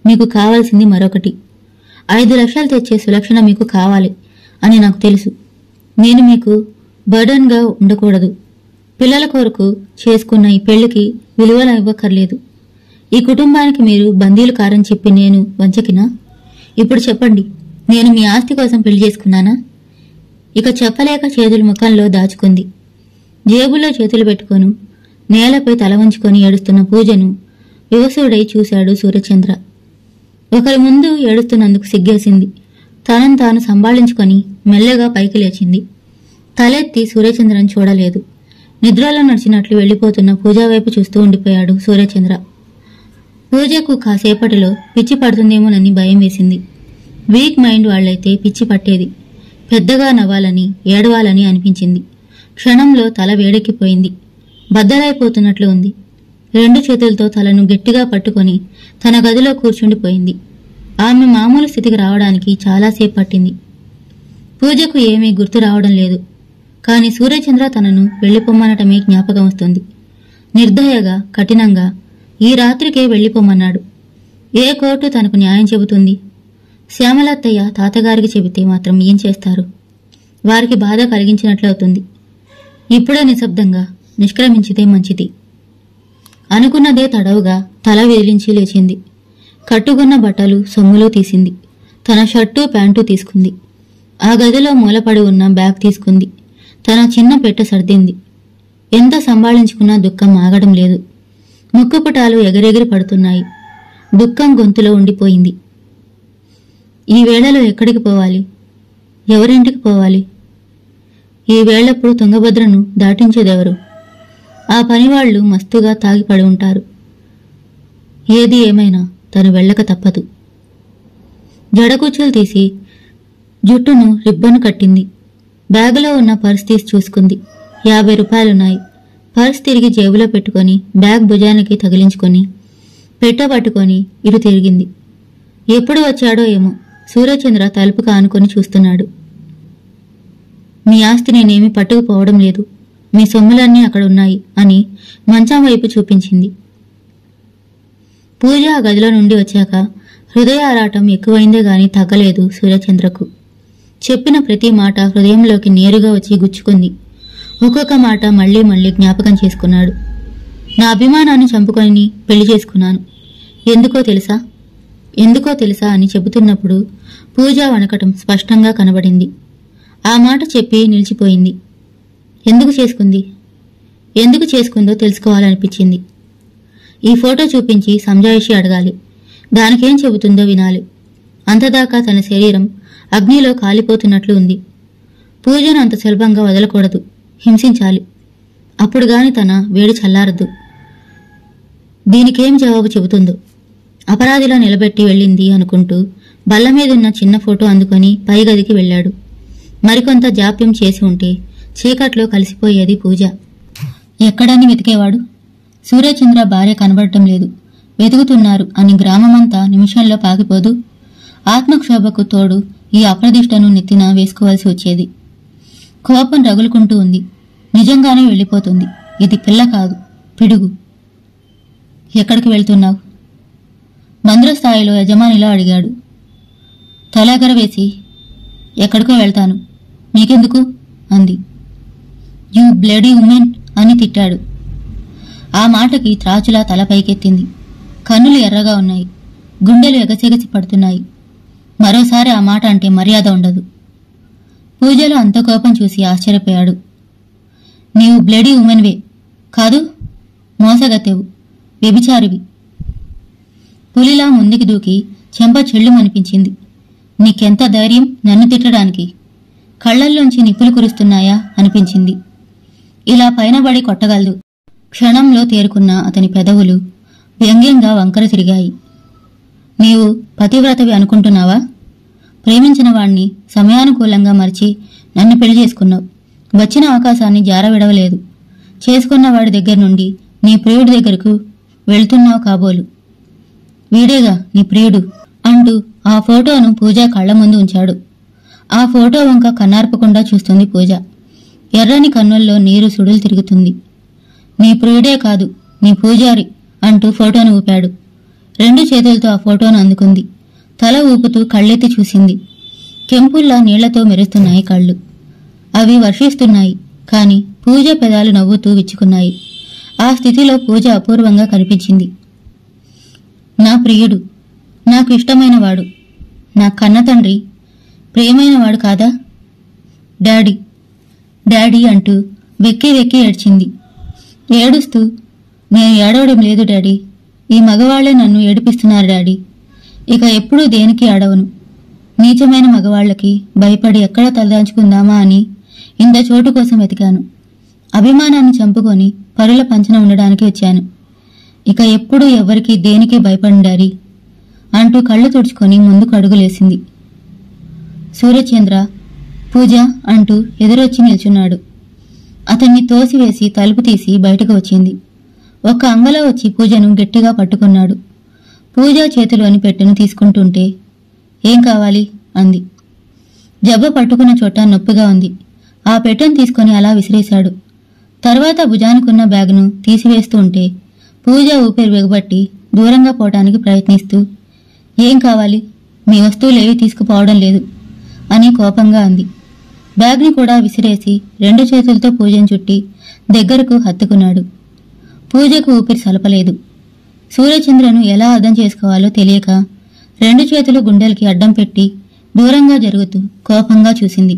మీకు కావాల్సింది మరొకటి ఐదు లక్షలు తెచ్చే సులక్షణ మీకు కావాలి అని నాకు తెలుసు నేను మీకు బర్డన్గా ఉండకూడదు పిల్లల కొరకు చేసుకున్న ఈ పెళ్లికి విలువలు ఇవ్వక్కర్లేదు ఈ కుటుంబానికి మీరు బందీలు కారని చెప్పి నేను వంచకినా ఇప్పుడు చెప్పండి నేను మీ ఆస్తి కోసం పెళ్లి చేసుకున్నానా ఇక చెప్పలేక చేతులు ముఖంలో దాచుకుంది జేబులో చేతులు పెట్టుకొను నేలపై తల వంచుకొని ఏడుస్తున్న పూజను వివసుడై చూశాడు సూర్యచంద్ర ఒకరి ముందు ఏడుస్తున్నందుకు సిగ్గేసింది తనను తాను సంభాళించుకొని మెల్లగా పైకి లేచింది తలెత్తి సూర్యచంద్రను చూడలేదు నిద్రలో నడిచినట్లు వెళ్ళిపోతున్న పూజ వైపు చూస్తూ ఉండిపోయాడు సూర్యచంద్ర పూజకు కాసేపటిలో పిచ్చి పడుతుందేమోనని భయం వేసింది వీక్ మైండ్ వాళ్ళైతే పిచ్చి పట్టేది పెద్దగా నవ్వాలని ఏడవాలని అనిపించింది క్షణంలో తల వేడెక్కిపోయింది బద్దలైపోతున్నట్లు ఉంది రెండు చేతులతో తలను గట్టిగా పట్టుకొని తన గదిలో కూర్చుండిపోయింది ఆమె మామూలు స్థితికి రావడానికి చాలాసేపు పట్టింది పూజకు ఏమీ గుర్తు రావడం లేదు కాని సూర్యచంద్ర తనను వెళ్ళిపోమ్మనటమే జ్ఞాపకం వస్తుంది నిర్దయగా కఠినంగా ఈ రాత్రికే వెళ్ళిపోమన్నాడు ఏ కోర్టు తనకు న్యాయం చెబుతుంది శ్యామలత్తయ్య తాతగారికి చెబితే మాత్రం ఏం చేస్తారు వారికి బాధ కలిగించినట్లవుతుంది ఇప్పుడే నిశ్శబ్దంగా నిష్క్రమించితే మంచిది అనుకున్నదే తడవుగా తల విదిలించి లేచింది కట్టుకున్న బట్టలు సొమ్ములు తీసింది తన షర్టు ప్యాంటు తీసుకుంది ఆ గదిలో మూలపడి ఉన్న బ్యాగ్ తీసుకుంది తన చిన్న పెట్టె సర్దింది ఎంత సంభాళించుకున్నా దుఃఖం ఆగడం లేదు ముక్కుపుటాలు ఎగరెగిరి పడుతున్నాయి దుఃఖం గొంతులో ఉండిపోయింది ఈ వేళలో ఎక్కడికి పోవాలి ఎవరింటికి పోవాలి ఈ వేళప్పుడు తుంగభద్రను దాటించేదెవరు ఆ పనివాళ్లు మస్తుగా తాగిపడి ఉంటారు ఏది ఏమైనా తను వెళ్ళక తప్పదు జడకుచ్చులు తీసి జుట్టును రిబ్బను కట్టింది బ్యాగులో ఉన్న పర్స్ తీసి చూసుకుంది యాభై రూపాయలున్నాయి పర్స్ తిరిగి జేబులో పెట్టుకొని బ్యాగ్ భుజానికి తగిలించుకొని పెట్ట పట్టుకొని ఇటు తిరిగింది ఎప్పుడు వచ్చాడో ఏమో సూర్యచంద్ర తలుపు కానుకొని చూస్తున్నాడు మీ ఆస్తి నేనేమీ పట్టుకుపోవడం లేదు మీ సొమ్ములన్నీ అక్కడ ఉన్నాయి అని మంచం వైపు చూపించింది పూజ ఆ గదిలో నుండి వచ్చాక హృదయ ఆరాటం ఎక్కువైందే గాని తగ్గలేదు సూర్యచంద్రకు చెప్పిన ప్రతి మాట హృదయంలోకి నేరుగా వచ్చి గుచ్చుకుంది ఒక్కొక్క మాట మళ్ళీ మళ్ళీ జ్ఞాపకం చేసుకున్నాడు నా అభిమానాన్ని చంపుకొని పెళ్లి చేసుకున్నాను ఎందుకో తెలుసా ఎందుకో తెలుసా అని చెబుతున్నప్పుడు పూజ వణకటం స్పష్టంగా కనబడింది ఆ మాట చెప్పి నిలిచిపోయింది ఎందుకు చేసుకుంది ఎందుకు చేసుకుందో తెలుసుకోవాలనిపించింది ఈ ఫోటో చూపించి సంజాయిషి అడగాలి దానికేం చెబుతుందో వినాలి అంతదాకా తన శరీరం అగ్నిలో కాలిపోతున్నట్లు ఉంది పూజను అంత సులభంగా వదలకూడదు హింసించాలి అప్పుడు గాని తన వేడి చల్లారదు దీనికేం జవాబు చెబుతుందో అపరాధిలా నిలబెట్టి వెళ్ళింది అనుకుంటూ బల్ల మీదున్న చిన్న ఫోటో అందుకొని పై గదికి వెళ్ళాడు మరికొంత జాప్యం చేసి ఉంటే చీకట్లో కలిసిపోయేది పూజ ఎక్కడని వెతికేవాడు సూర్యచంద్ర భార్య కనబడటం లేదు వెతుకుతున్నారు అని గ్రామమంతా నిమిషంలో పాకిపోదు ఆత్మక్షోభకు తోడు ఈ అప్రదిష్టను నెత్తిన వేసుకోవాల్సి వచ్చేది కోపం రగులుకుంటూ ఉంది నిజంగానే వెళ్ళిపోతుంది ఇది పిల్ల కాదు పిడుగు ఎక్కడికి వెళ్తున్నావు మంద్రస్థాయిలో యజమానిలో అడిగాడు తలెగర వేసి ఎక్కడికో వెళ్తాను మీకెందుకు అంది యూ బ్లడీ ఉమెన్ అని తిట్టాడు ఆ మాటకి త్రాచులా తల పైకెత్తింది కన్నులు ఎర్రగా ఉన్నాయి గుండెలు ఎగసెగసి పడుతున్నాయి మరోసారి ఆ మాట అంటే మర్యాద ఉండదు పూజలో అంత కోపం చూసి ఆశ్చర్యపోయాడు నీవు బ్లడీ ఉమెన్వే కాదు మోసగత్తెవు వ్యభిచారివి పులిలా ముందుకి దూకి చెంప చెళ్ళుమనిపించింది నీకెంత ధైర్యం నన్ను తిట్టడానికి కళ్ళల్లోంచి నిప్పులు కురుస్తున్నాయా అనిపించింది ఇలా పైనబడి కొట్టగలదు క్షణంలో తేరుకున్న అతని పెదవులు వ్యంగ్యంగా వంకర తిరిగాయి నీవు పతివ్రతవి అనుకుంటున్నావా ప్రేమించిన వాణ్ణి సమయానుకూలంగా మరిచి నన్ను పెళ్లి చేసుకున్నావు వచ్చిన అవకాశాన్ని జారవిడవలేదు చేసుకున్న వాడి దగ్గర నుండి నీ ప్రియుడి దగ్గరకు వెళ్తున్నావు కాబోలు వీడేగా నీ ప్రియుడు అంటూ ఆ ఫోటోను పూజ కళ్ళ ముందు ఉంచాడు ఆ ఫోటో వంక కన్నార్పకుండా చూస్తుంది పూజ ఎర్రని కన్నుల్లో నీరు సుడులు తిరుగుతుంది నీ ప్రియుడే కాదు నీ పూజారి అంటూ ఫోటోను ఊపాడు రెండు చేతులతో ఆ ఫోటోను అందుకుంది తల ఊపుతూ కళ్ళెత్తి చూసింది కెంపుల్లా నీళ్లతో మెరుస్తున్నాయి కళ్ళు అవి వర్షిస్తున్నాయి కాని పూజ పెదాలు నవ్వుతూ విచ్చుకున్నాయి ఆ స్థితిలో పూజ అపూర్వంగా కనిపించింది నా ప్రియుడు నాకు ఇష్టమైనవాడు నా కన్న తండ్రి ప్రియమైనవాడు కాదా డాడీ డాడీ అంటూ వెక్కి వెక్కి ఏడ్చింది ఏడుస్తూ నేను ఏడవడం లేదు డాడీ ఈ మగవాళ్లే నన్ను ఏడిపిస్తున్నారు డాడీ ఇక ఎప్పుడూ దేనికి ఆడవను నీచమైన మగవాళ్లకి భయపడి ఎక్కడ తలదాంచుకుందామా అని ఇంత చోటు కోసం వెతికాను అభిమానాన్ని చంపుకొని పరుల పంచన ఉండడానికి వచ్చాను ఇక ఎప్పుడూ ఎవరికి దేనికి భయపడిన డాడీ అంటూ కళ్ళు తుడుచుకొని ముందుకు అడుగులేసింది సూర్యచంద్ర పూజ అంటూ ఎదురొచ్చి నిల్చున్నాడు అతన్ని తోసివేసి తలుపు తీసి బయటకు వచ్చింది ఒక అంగలో వచ్చి పూజను గట్టిగా పట్టుకున్నాడు పూజ చేతిలోని పెట్టెను తీసుకుంటుంటే ఏం కావాలి అంది జబ్బ పట్టుకున్న చోట నొప్పిగా ఉంది ఆ పెట్టెను తీసుకొని అలా విసిరేశాడు తర్వాత భుజానికున్న బ్యాగును తీసివేస్తూ ఉంటే పూజ ఊపిరి బిగబట్టి దూరంగా పోవటానికి ప్రయత్నిస్తూ ఏం కావాలి మీ వస్తువులేవి తీసుకుపోవడం లేదు అని కోపంగా అంది బ్యాగ్ని కూడా విసిరేసి రెండు చేతులతో పూజను చుట్టి దగ్గరకు హత్తుకున్నాడు పూజకు ఊపిరి సలపలేదు సూర్యచంద్రను ఎలా అర్థం చేసుకోవాలో తెలియక రెండు చేతులు గుండెలకి అడ్డం పెట్టి దూరంగా జరుగుతూ కోపంగా చూసింది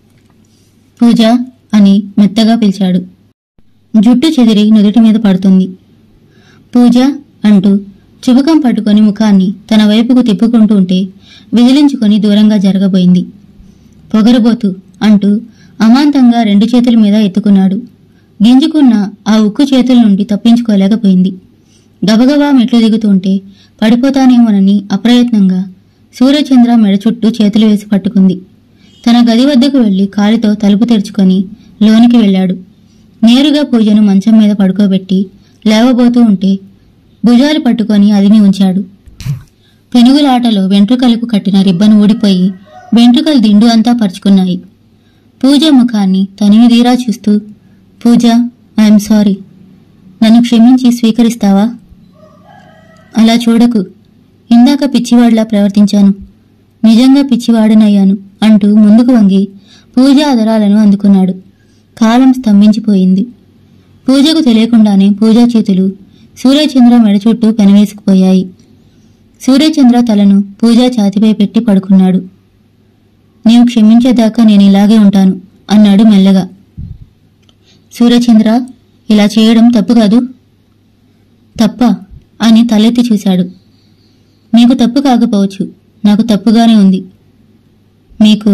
పూజ అని మెత్తగా పిలిచాడు జుట్టు చెదిరి నుదుటి మీద పడుతుంది పూజ అంటూ చుబకం పట్టుకొని ముఖాన్ని తన వైపుకు తిప్పుకుంటూ ఉంటే విదిలించుకొని దూరంగా జరగబోయింది పొగరబోతు అంటూ అమాంతంగా రెండు చేతుల మీద ఎత్తుకున్నాడు గింజుకున్న ఆ ఉక్కు చేతుల నుండి తప్పించుకోలేకపోయింది గబగబా మెట్లు దిగుతుంటే పడిపోతానేమోనని అప్రయత్నంగా సూర్యచంద్ర మెడ చుట్టూ చేతులు వేసి పట్టుకుంది తన గది వద్దకు వెళ్లి కాలితో తలుపు తెరుచుకొని లోనికి వెళ్ళాడు నేరుగా పూజను మంచం మీద పడుకోబెట్టి లేవబోతూ ఉంటే భుజాలు పట్టుకొని అదిమి ఉంచాడు పెనుగులాటలో వెంట్రుకలకు కట్టిన రిబ్బన్ ఊడిపోయి వెంట్రుకలు దిండు అంతా పరుచుకున్నాయి పూజ ముఖాన్ని తనివి తీరా చూస్తూ పూజ ఐఎమ్ సారీ నన్ను క్షమించి స్వీకరిస్తావా అలా చూడకు ఇందాక పిచ్చివాడిలా ప్రవర్తించాను నిజంగా పిచ్చివాడనయ్యాను అంటూ ముందుకు వంగి పూజ అదరాలను అందుకున్నాడు కాలం స్తంభించిపోయింది పూజకు తెలియకుండానే పూజా చేతులు సూర్యచంద్ర మెడ చుట్టూ పెనవేసుకుపోయాయి సూర్యచంద్ర తలను పూజా ఛాతిపై పెట్టి పడుకున్నాడు నీవు క్షమించేదాకా నేను ఇలాగే ఉంటాను అన్నాడు మెల్లగా సూర్యచంద్ర ఇలా చేయడం తప్పు కాదు తప్ప అని తలెత్తి చూశాడు మీకు తప్పు కాకపోవచ్చు నాకు తప్పుగానే ఉంది మీకు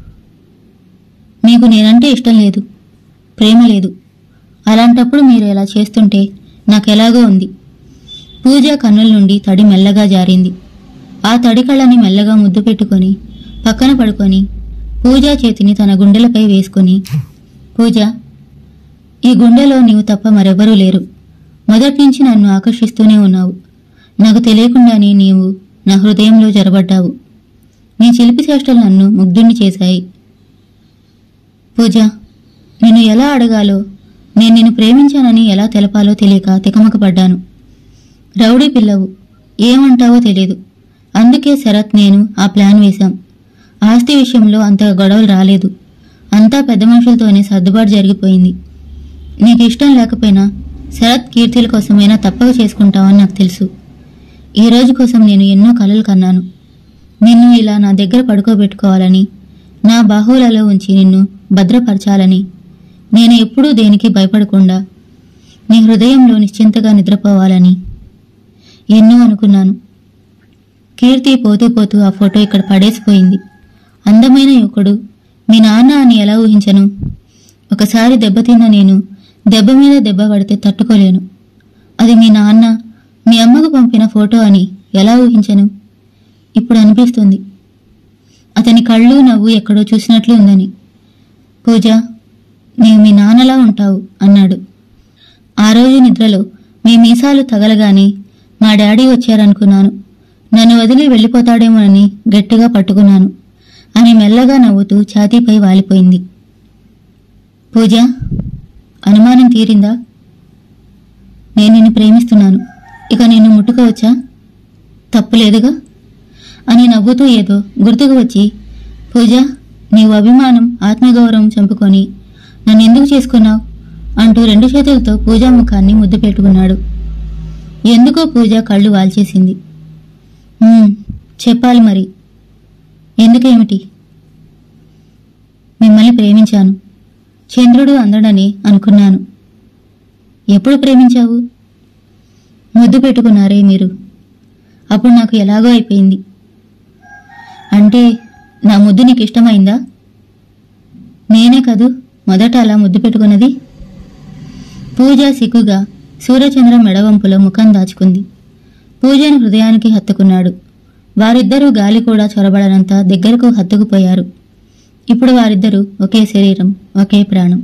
మీకు నేనంటే ఇష్టం లేదు ప్రేమ లేదు అలాంటప్పుడు మీరు ఇలా చేస్తుంటే నాకు ఎలాగో ఉంది పూజ కన్నుల నుండి తడి మెల్లగా జారింది ఆ తడి కళ్ళని మెల్లగా ముద్దు పెట్టుకొని పక్కన పడుకొని పూజా చేతిని తన గుండెలపై వేసుకొని పూజ ఈ గుండెలో నీవు తప్ప మరెవరూ లేరు మొదటి నుంచి నన్ను ఆకర్షిస్తూనే ఉన్నావు నాకు తెలియకుండానే నీవు నా హృదయంలో జరబడ్డావు నీ చిలిపి చేష్టలు నన్ను ముగ్ధుణ్ణి చేశాయి పూజ నిన్ను ఎలా అడగాలో నేను నిన్ను ప్రేమించానని ఎలా తెలపాలో తెలియక తికమకపడ్డాను రౌడీ పిల్లవు ఏమంటావో తెలియదు అందుకే శరత్ నేను ఆ ప్లాన్ వేశాం ఆస్తి విషయంలో అంత గొడవలు రాలేదు అంతా పెద్ద మనుషులతోనే సర్దుబాటు జరిగిపోయింది నీకు ఇష్టం లేకపోయినా శరత్ కీర్తిల కోసమైనా తప్పక చేసుకుంటావని నాకు తెలుసు ఈ రోజు కోసం నేను ఎన్నో కలలు కన్నాను నిన్ను ఇలా నా దగ్గర పడుకోబెట్టుకోవాలని నా బాహువులలో ఉంచి నిన్ను భద్రపరచాలని నేను ఎప్పుడూ దేనికి భయపడకుండా నీ హృదయంలో నిశ్చింతగా నిద్రపోవాలని ఎన్నో అనుకున్నాను కీర్తి పోతూ పోతూ ఆ ఫోటో ఇక్కడ పడేసిపోయింది అందమైన యువకుడు మీ నాన్న అని ఎలా ఊహించను ఒకసారి దెబ్బతిన్న నేను దెబ్బ మీద దెబ్బ పడితే తట్టుకోలేను అది మీ నాన్న మీ అమ్మకు పంపిన ఫోటో అని ఎలా ఊహించను ఇప్పుడు అనిపిస్తుంది అతని కళ్ళు నవ్వు ఎక్కడో చూసినట్లు ఉందని పూజ నీవు మీ నాన్నలా ఉంటావు అన్నాడు ఆ రోజు నిద్రలో మీ మీసాలు తగలగానే మా డాడీ వచ్చారనుకున్నాను నన్ను వదిలి వెళ్ళిపోతాడేమోనని గట్టిగా పట్టుకున్నాను అని మెల్లగా నవ్వుతూ ఛాతీపై వాలిపోయింది పూజ అనుమానం తీరిందా నేను నిన్ను ప్రేమిస్తున్నాను ఇక నిన్ను ముట్టుకోవచ్చా తప్పులేదుగా అని నవ్వుతూ ఏదో గుర్తుకు వచ్చి పూజ నీవు అభిమానం ఆత్మగౌరవం చంపుకొని నన్ను ఎందుకు చేసుకున్నావు అంటూ రెండు చేతులతో పూజా ముఖాన్ని ముద్దు పెట్టుకున్నాడు ఎందుకో పూజ కళ్ళు వాల్చేసింది "ఉమ్, చెప్పాలి మరి ఎందుకేమిటి మిమ్మల్ని ప్రేమించాను చంద్రుడు అందడని అనుకున్నాను ఎప్పుడు ప్రేమించావు ముద్దు పెట్టుకున్నారే మీరు అప్పుడు నాకు ఎలాగో అయిపోయింది అంటే నా ముద్దు నీకు ఇష్టమైందా నేనే కదూ మొదట అలా ముద్దు పెట్టుకున్నది పూజ సిగ్గుగా సూర్యచంద్ర మెడవంపులో ముఖం దాచుకుంది పూజను హృదయానికి హత్తుకున్నాడు వారిద్దరూ గాలి కూడా చొరబడనంత దగ్గరకు హత్తుకుపోయారు ఇప్పుడు వారిద్దరూ ఒకే శరీరం ఒకే ప్రాణం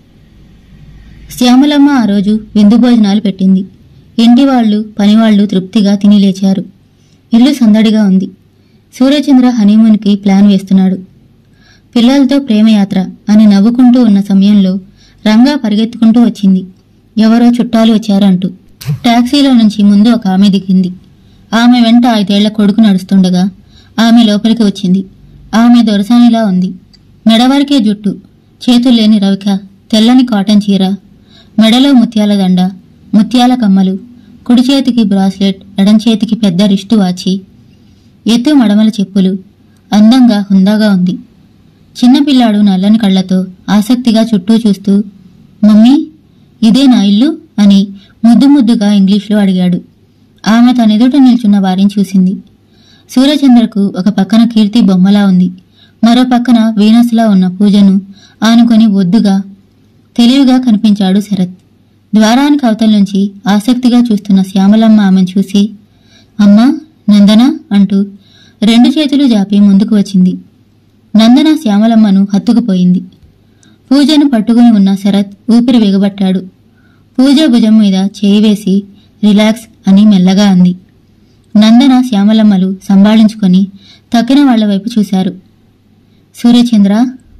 శ్యామలమ్మ ఆ రోజు విందు భోజనాలు పెట్టింది ఇంటి వాళ్ళు పనివాళ్లు తృప్తిగా తిని లేచారు ఇల్లు సందడిగా ఉంది సూర్యచంద్ర హనీమూన్కి ప్లాన్ వేస్తున్నాడు పిల్లలతో ప్రేమయాత్ర అని నవ్వుకుంటూ ఉన్న సమయంలో రంగా పరిగెత్తుకుంటూ వచ్చింది ఎవరో చుట్టాలు వచ్చారంటూ టాక్సీలో నుంచి ముందు ఒక ఆమె దిగింది ఆమె వెంట ఐదేళ్ల కొడుకు నడుస్తుండగా ఆమె లోపలికి వచ్చింది ఆమె దొరసానిలా ఉంది మెడవరకే జుట్టు చేతుల్లేని రవిక తెల్లని కాటన్ చీర మెడలో ముత్యాల దండ ముత్యాల కమ్మలు కుడి చేతికి బ్రాస్లెట్ ఎడం చేతికి పెద్ద రిస్టు వాచి ఎత్తు మడమల చెప్పులు అందంగా హుందాగా ఉంది చిన్నపిల్లాడు నల్లని కళ్ళతో ఆసక్తిగా చుట్టూ చూస్తూ మమ్మీ ఇదే నా ఇల్లు అని ముద్దు ముద్దుగా ఇంగ్లీష్లో అడిగాడు ఆమె తన ఎదుట నిల్చున్న వారిని చూసింది సూర్యచంద్రకు ఒక పక్కన కీర్తి బొమ్మలా ఉంది మరో పక్కన వీనస్లా ఉన్న పూజను ఆనుకొని ఒద్దుగా తెలివిగా కనిపించాడు శరత్ ద్వారానికి అవతల నుంచి ఆసక్తిగా చూస్తున్న శ్యామలమ్మ ఆమెను చూసి అమ్మా నందన అంటూ రెండు చేతులు జాపి ముందుకు వచ్చింది నందన శ్యామలమ్మను హత్తుకుపోయింది పూజను పట్టుకుని ఉన్న శరత్ ఊపిరి బిగబట్టాడు పూజ భుజం మీద చేయి వేసి రిలాక్స్ అని మెల్లగా అంది నందన శ్యామలమ్మలు సంభాళించుకొని తక్కిన వాళ్ల వైపు చూశారు సూర్యచంద్ర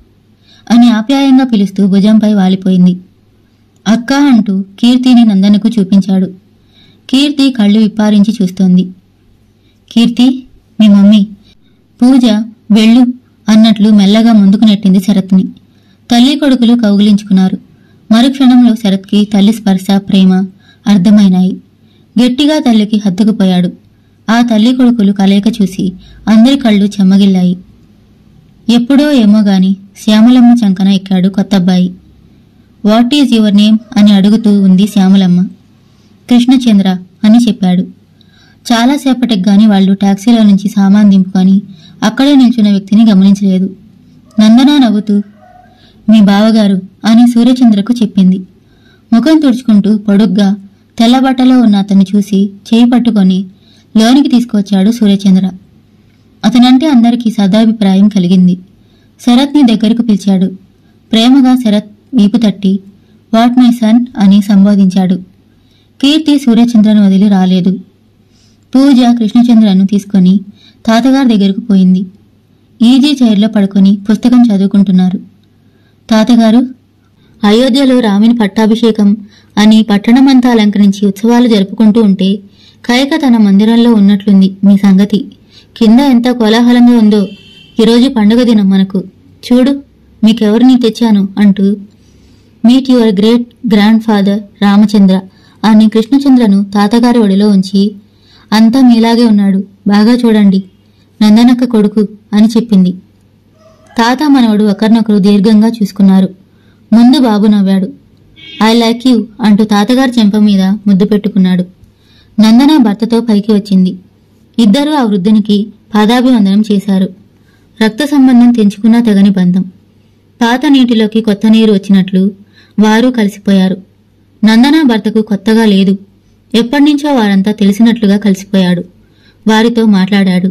అని ఆప్యాయంగా పిలుస్తూ భుజంపై వాలిపోయింది అక్క అంటూ కీర్తిని నందనకు చూపించాడు కీర్తి కళ్ళు విప్పారించి చూస్తోంది కీర్తి మీ మమ్మీ పూజ వెళ్ళు అన్నట్లు మెల్లగా ముందుకు నెట్టింది శరత్ని తల్లి కొడుకులు కౌగిలించుకున్నారు మరుక్షణంలో శరత్కి తల్లి స్పర్శ ప్రేమ అర్థమైనాయి గట్టిగా తల్లికి హత్తుకుపోయాడు ఆ తల్లి కొడుకులు కలయిక చూసి అందరి కళ్ళు చెమ్మగిల్లాయి ఎప్పుడో ఏమో గాని శ్యామలమ్మ చంకన ఎక్కాడు కొత్తబ్బాయి వాట్ ఈజ్ యువర్ నేమ్ అని అడుగుతూ ఉంది శ్యామలమ్మ కృష్ణచంద్ర అని చెప్పాడు చాలాసేపటికి గాని వాళ్ళు టాక్సీలో నుంచి సామాన్ దింపుకొని అక్కడే నిల్చున్న వ్యక్తిని గమనించలేదు నందన నవ్వుతూ మీ బావగారు అని సూర్యచంద్రకు చెప్పింది ముఖం తుడుచుకుంటూ పొడుగ్గా తెల్లబట్టలో ఉన్న అతన్ని చూసి చేయి పట్టుకొని లోనికి తీసుకువచ్చాడు సూర్యచంద్ర అతనంటే అందరికీ సదాభిప్రాయం కలిగింది శరత్ని దగ్గరకు పిలిచాడు ప్రేమగా శరత్ వీపు తట్టి వాట్ మై సన్ అని సంబోధించాడు కీర్తి సూర్యచంద్రను వదిలి రాలేదు పూజ కృష్ణచంద్రను తీసుకొని తాతగారి దగ్గరకు పోయింది ఈజీ చైర్లో పడుకొని పుస్తకం చదువుకుంటున్నారు తాతగారు అయోధ్యలో రాముని పట్టాభిషేకం అని పట్టణమంతా అలంకరించి ఉత్సవాలు జరుపుకుంటూ ఉంటే కైక తన మందిరంలో ఉన్నట్లుంది మీ సంగతి కింద ఎంత కోలాహలంగా ఉందో ఈరోజు పండుగ దినం మనకు చూడు మీకెవరిని తెచ్చాను అంటూ meet your great grandfather Ramachandra అని కృష్ణచంద్రను తాతగారి ఒడిలో ఉంచి అంతా మీలాగే ఉన్నాడు బాగా చూడండి నందనక్క కొడుకు అని చెప్పింది తాత మనవడు ఒకరినొకరు దీర్ఘంగా చూసుకున్నారు ముందు బాబు నవ్వాడు ఐ లైక్ యూ అంటూ తాతగారి చెంప మీద ముద్దు పెట్టుకున్నాడు నందన భర్తతో పైకి వచ్చింది ఇద్దరూ ఆ వృద్ధునికి పాదాభివందనం చేశారు రక్త సంబంధం తెంచుకున్నా తెగని బంధం పాత నీటిలోకి కొత్త నీరు వచ్చినట్లు వారు కలిసిపోయారు నందన భర్తకు కొత్తగా లేదు ఎప్పటినుంచో వారంతా తెలిసినట్లుగా కలిసిపోయాడు వారితో మాట్లాడాడు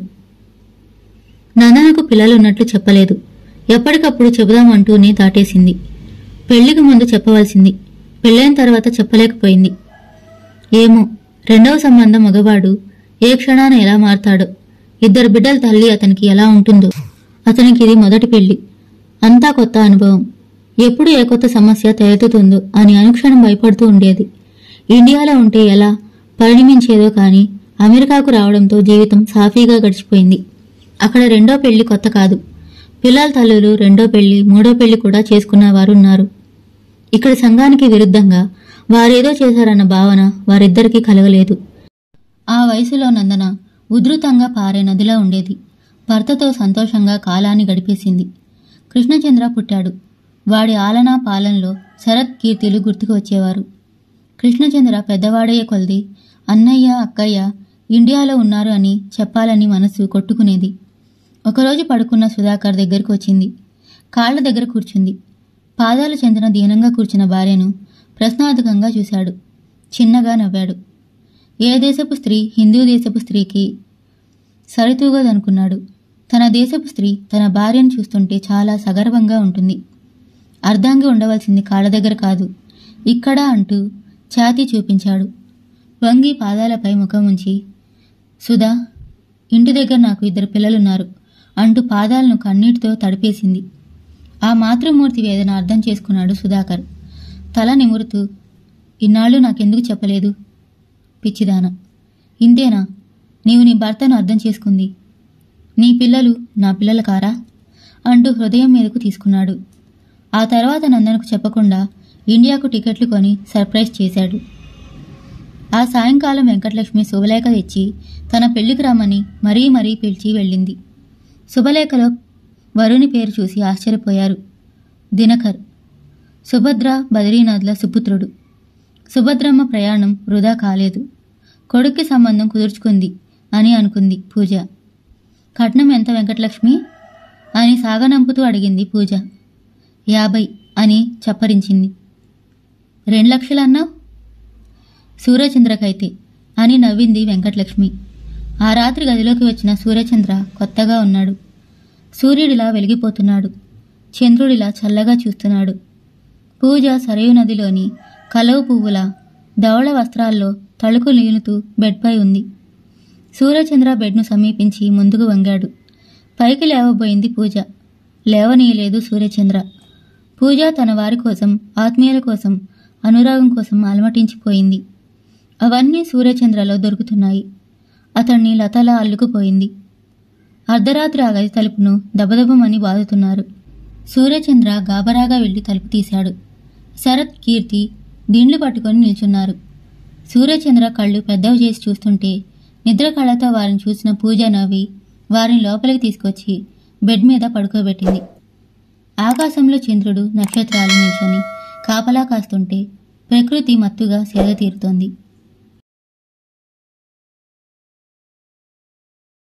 నందనకు పిల్లలున్నట్లు చెప్పలేదు ఎప్పటికప్పుడు చెబుదామంటూనే దాటేసింది పెళ్లికి ముందు చెప్పవలసింది పెళ్ళైన తర్వాత చెప్పలేకపోయింది ఏమో రెండవ సంబంధం మగవాడు ఏ క్షణాన ఎలా మారతాడో ఇద్దరు బిడ్డల తల్లి అతనికి ఎలా ఉంటుందో అతనికి ఇది మొదటి పెళ్లి అంతా కొత్త అనుభవం ఎప్పుడు ఏ కొత్త సమస్య తలెత్తుతుందో అని అనుక్షణం భయపడుతూ ఉండేది ఇండియాలో ఉంటే ఎలా పరిణమించేదో కానీ అమెరికాకు రావడంతో జీవితం సాఫీగా గడిచిపోయింది అక్కడ రెండో పెళ్లి కొత్త కాదు పిల్లల తల్లులు రెండో పెళ్లి మూడో పెళ్లి కూడా చేసుకున్న వారు ఉన్నారు ఇక్కడ సంఘానికి విరుద్ధంగా వారేదో చేశారన్న భావన వారిద్దరికీ కలగలేదు ఆ వయసులో నందన ఉధృతంగా పారే నదిలా ఉండేది భర్తతో సంతోషంగా కాలాన్ని గడిపేసింది కృష్ణచంద్ర పుట్టాడు వాడి ఆలనా పాలనలో శరత్ కీర్తిలు గుర్తుకు వచ్చేవారు కృష్ణచంద్ర పెద్దవాడయ్యే కొలది అన్నయ్య అక్కయ్య ఇండియాలో ఉన్నారు అని చెప్పాలని మనసు కొట్టుకునేది ఒకరోజు పడుకున్న సుధాకర్ దగ్గరకు వచ్చింది కాళ్ల దగ్గర కూర్చుంది పాదాలు చెందిన దీనంగా కూర్చున్న భార్యను ప్రశ్నార్థకంగా చూశాడు చిన్నగా నవ్వాడు ఏ దేశపు స్త్రీ హిందూ దేశపు స్త్రీకి సరితూగదనుకున్నాడు తన దేశపు స్త్రీ తన భార్యను చూస్తుంటే చాలా సగర్వంగా ఉంటుంది అర్ధాంగి ఉండవలసింది కాళ్ళ దగ్గర కాదు ఇక్కడ అంటూ ఛాతీ చూపించాడు వంగి పాదాలపై ముఖం ఉంచి సుధా ఇంటి దగ్గర నాకు ఇద్దరు పిల్లలున్నారు అంటూ పాదాలను కన్నీటితో తడిపేసింది ఆ మాతృమూర్తి వేదన అర్థం చేసుకున్నాడు సుధాకర్ తల నిమురుతూ ఇన్నాళ్ళు నాకెందుకు చెప్పలేదు పిచ్చిదాన ఇంతేనా నీవు నీ భర్తను అర్థం చేసుకుంది నీ పిల్లలు నా పిల్లల కారా అంటూ హృదయం మీదకు తీసుకున్నాడు ఆ తర్వాత నందనకు చెప్పకుండా ఇండియాకు టికెట్లు కొని సర్ప్రైజ్ చేశాడు ఆ సాయంకాలం వెంకటలక్ష్మి శుభలేఖ తెచ్చి తన పెళ్లికి రమ్మని మరీ మరీ పిలిచి వెళ్ళింది శుభలేఖలో వరుని పేరు చూసి ఆశ్చర్యపోయారు దినకర్ సుభద్ర బద్రీనాథ్ల సుపుత్రుడు సుభద్రమ్మ ప్రయాణం వృధా కాలేదు కొడుక్కి సంబంధం కుదుర్చుకుంది అని అనుకుంది పూజ కట్నం ఎంత వెంకటలక్ష్మి అని సాగనంపుతూ అడిగింది పూజ యాభై అని చప్పరించింది రెండు లక్షలు అన్నావు సూర్యచంద్రకైతే అని నవ్వింది వెంకటలక్ష్మి ఆ రాత్రి గదిలోకి వచ్చిన సూర్యచంద్ర కొత్తగా ఉన్నాడు సూర్యుడిలా వెలిగిపోతున్నాడు చంద్రుడిలా చల్లగా చూస్తున్నాడు పూజ సరయు నదిలోని కలవు పువ్వుల ధవళ వస్త్రాల్లో తళుకు లీనుతూ బెడ్పై ఉంది సూర్యచంద్ర బెడ్ను సమీపించి ముందుకు వంగాడు పైకి లేవబోయింది పూజ లేవనీయలేదు సూర్యచంద్ర పూజ తన వారి కోసం ఆత్మీయుల కోసం అనురాగం కోసం అలమటించిపోయింది అవన్నీ సూర్యచంద్రలో దొరుకుతున్నాయి అతన్ని లతలా అల్లుకుపోయింది అర్ధరాత్రి ఆ గది తలుపును దబదబమని బాదుతున్నారు సూర్యచంద్ర గాబరాగా వెళ్లి తలుపు తీశాడు శరత్ కీర్తి దిండ్లు పట్టుకొని నిల్చున్నారు సూర్యచంద్ర కళ్ళు పెద్దవి చేసి చూస్తుంటే నిద్ర కళ్ళతో వారిని చూసిన పూజ నవ్వి వారిని లోపలికి తీసుకొచ్చి బెడ్ మీద పడుకోబెట్టింది ఆకాశంలో చంద్రుడు నక్షత్రాలు నిల్చొని కాపలా కాస్తుంటే ప్రకృతి మత్తుగా సేద తీరుతోంది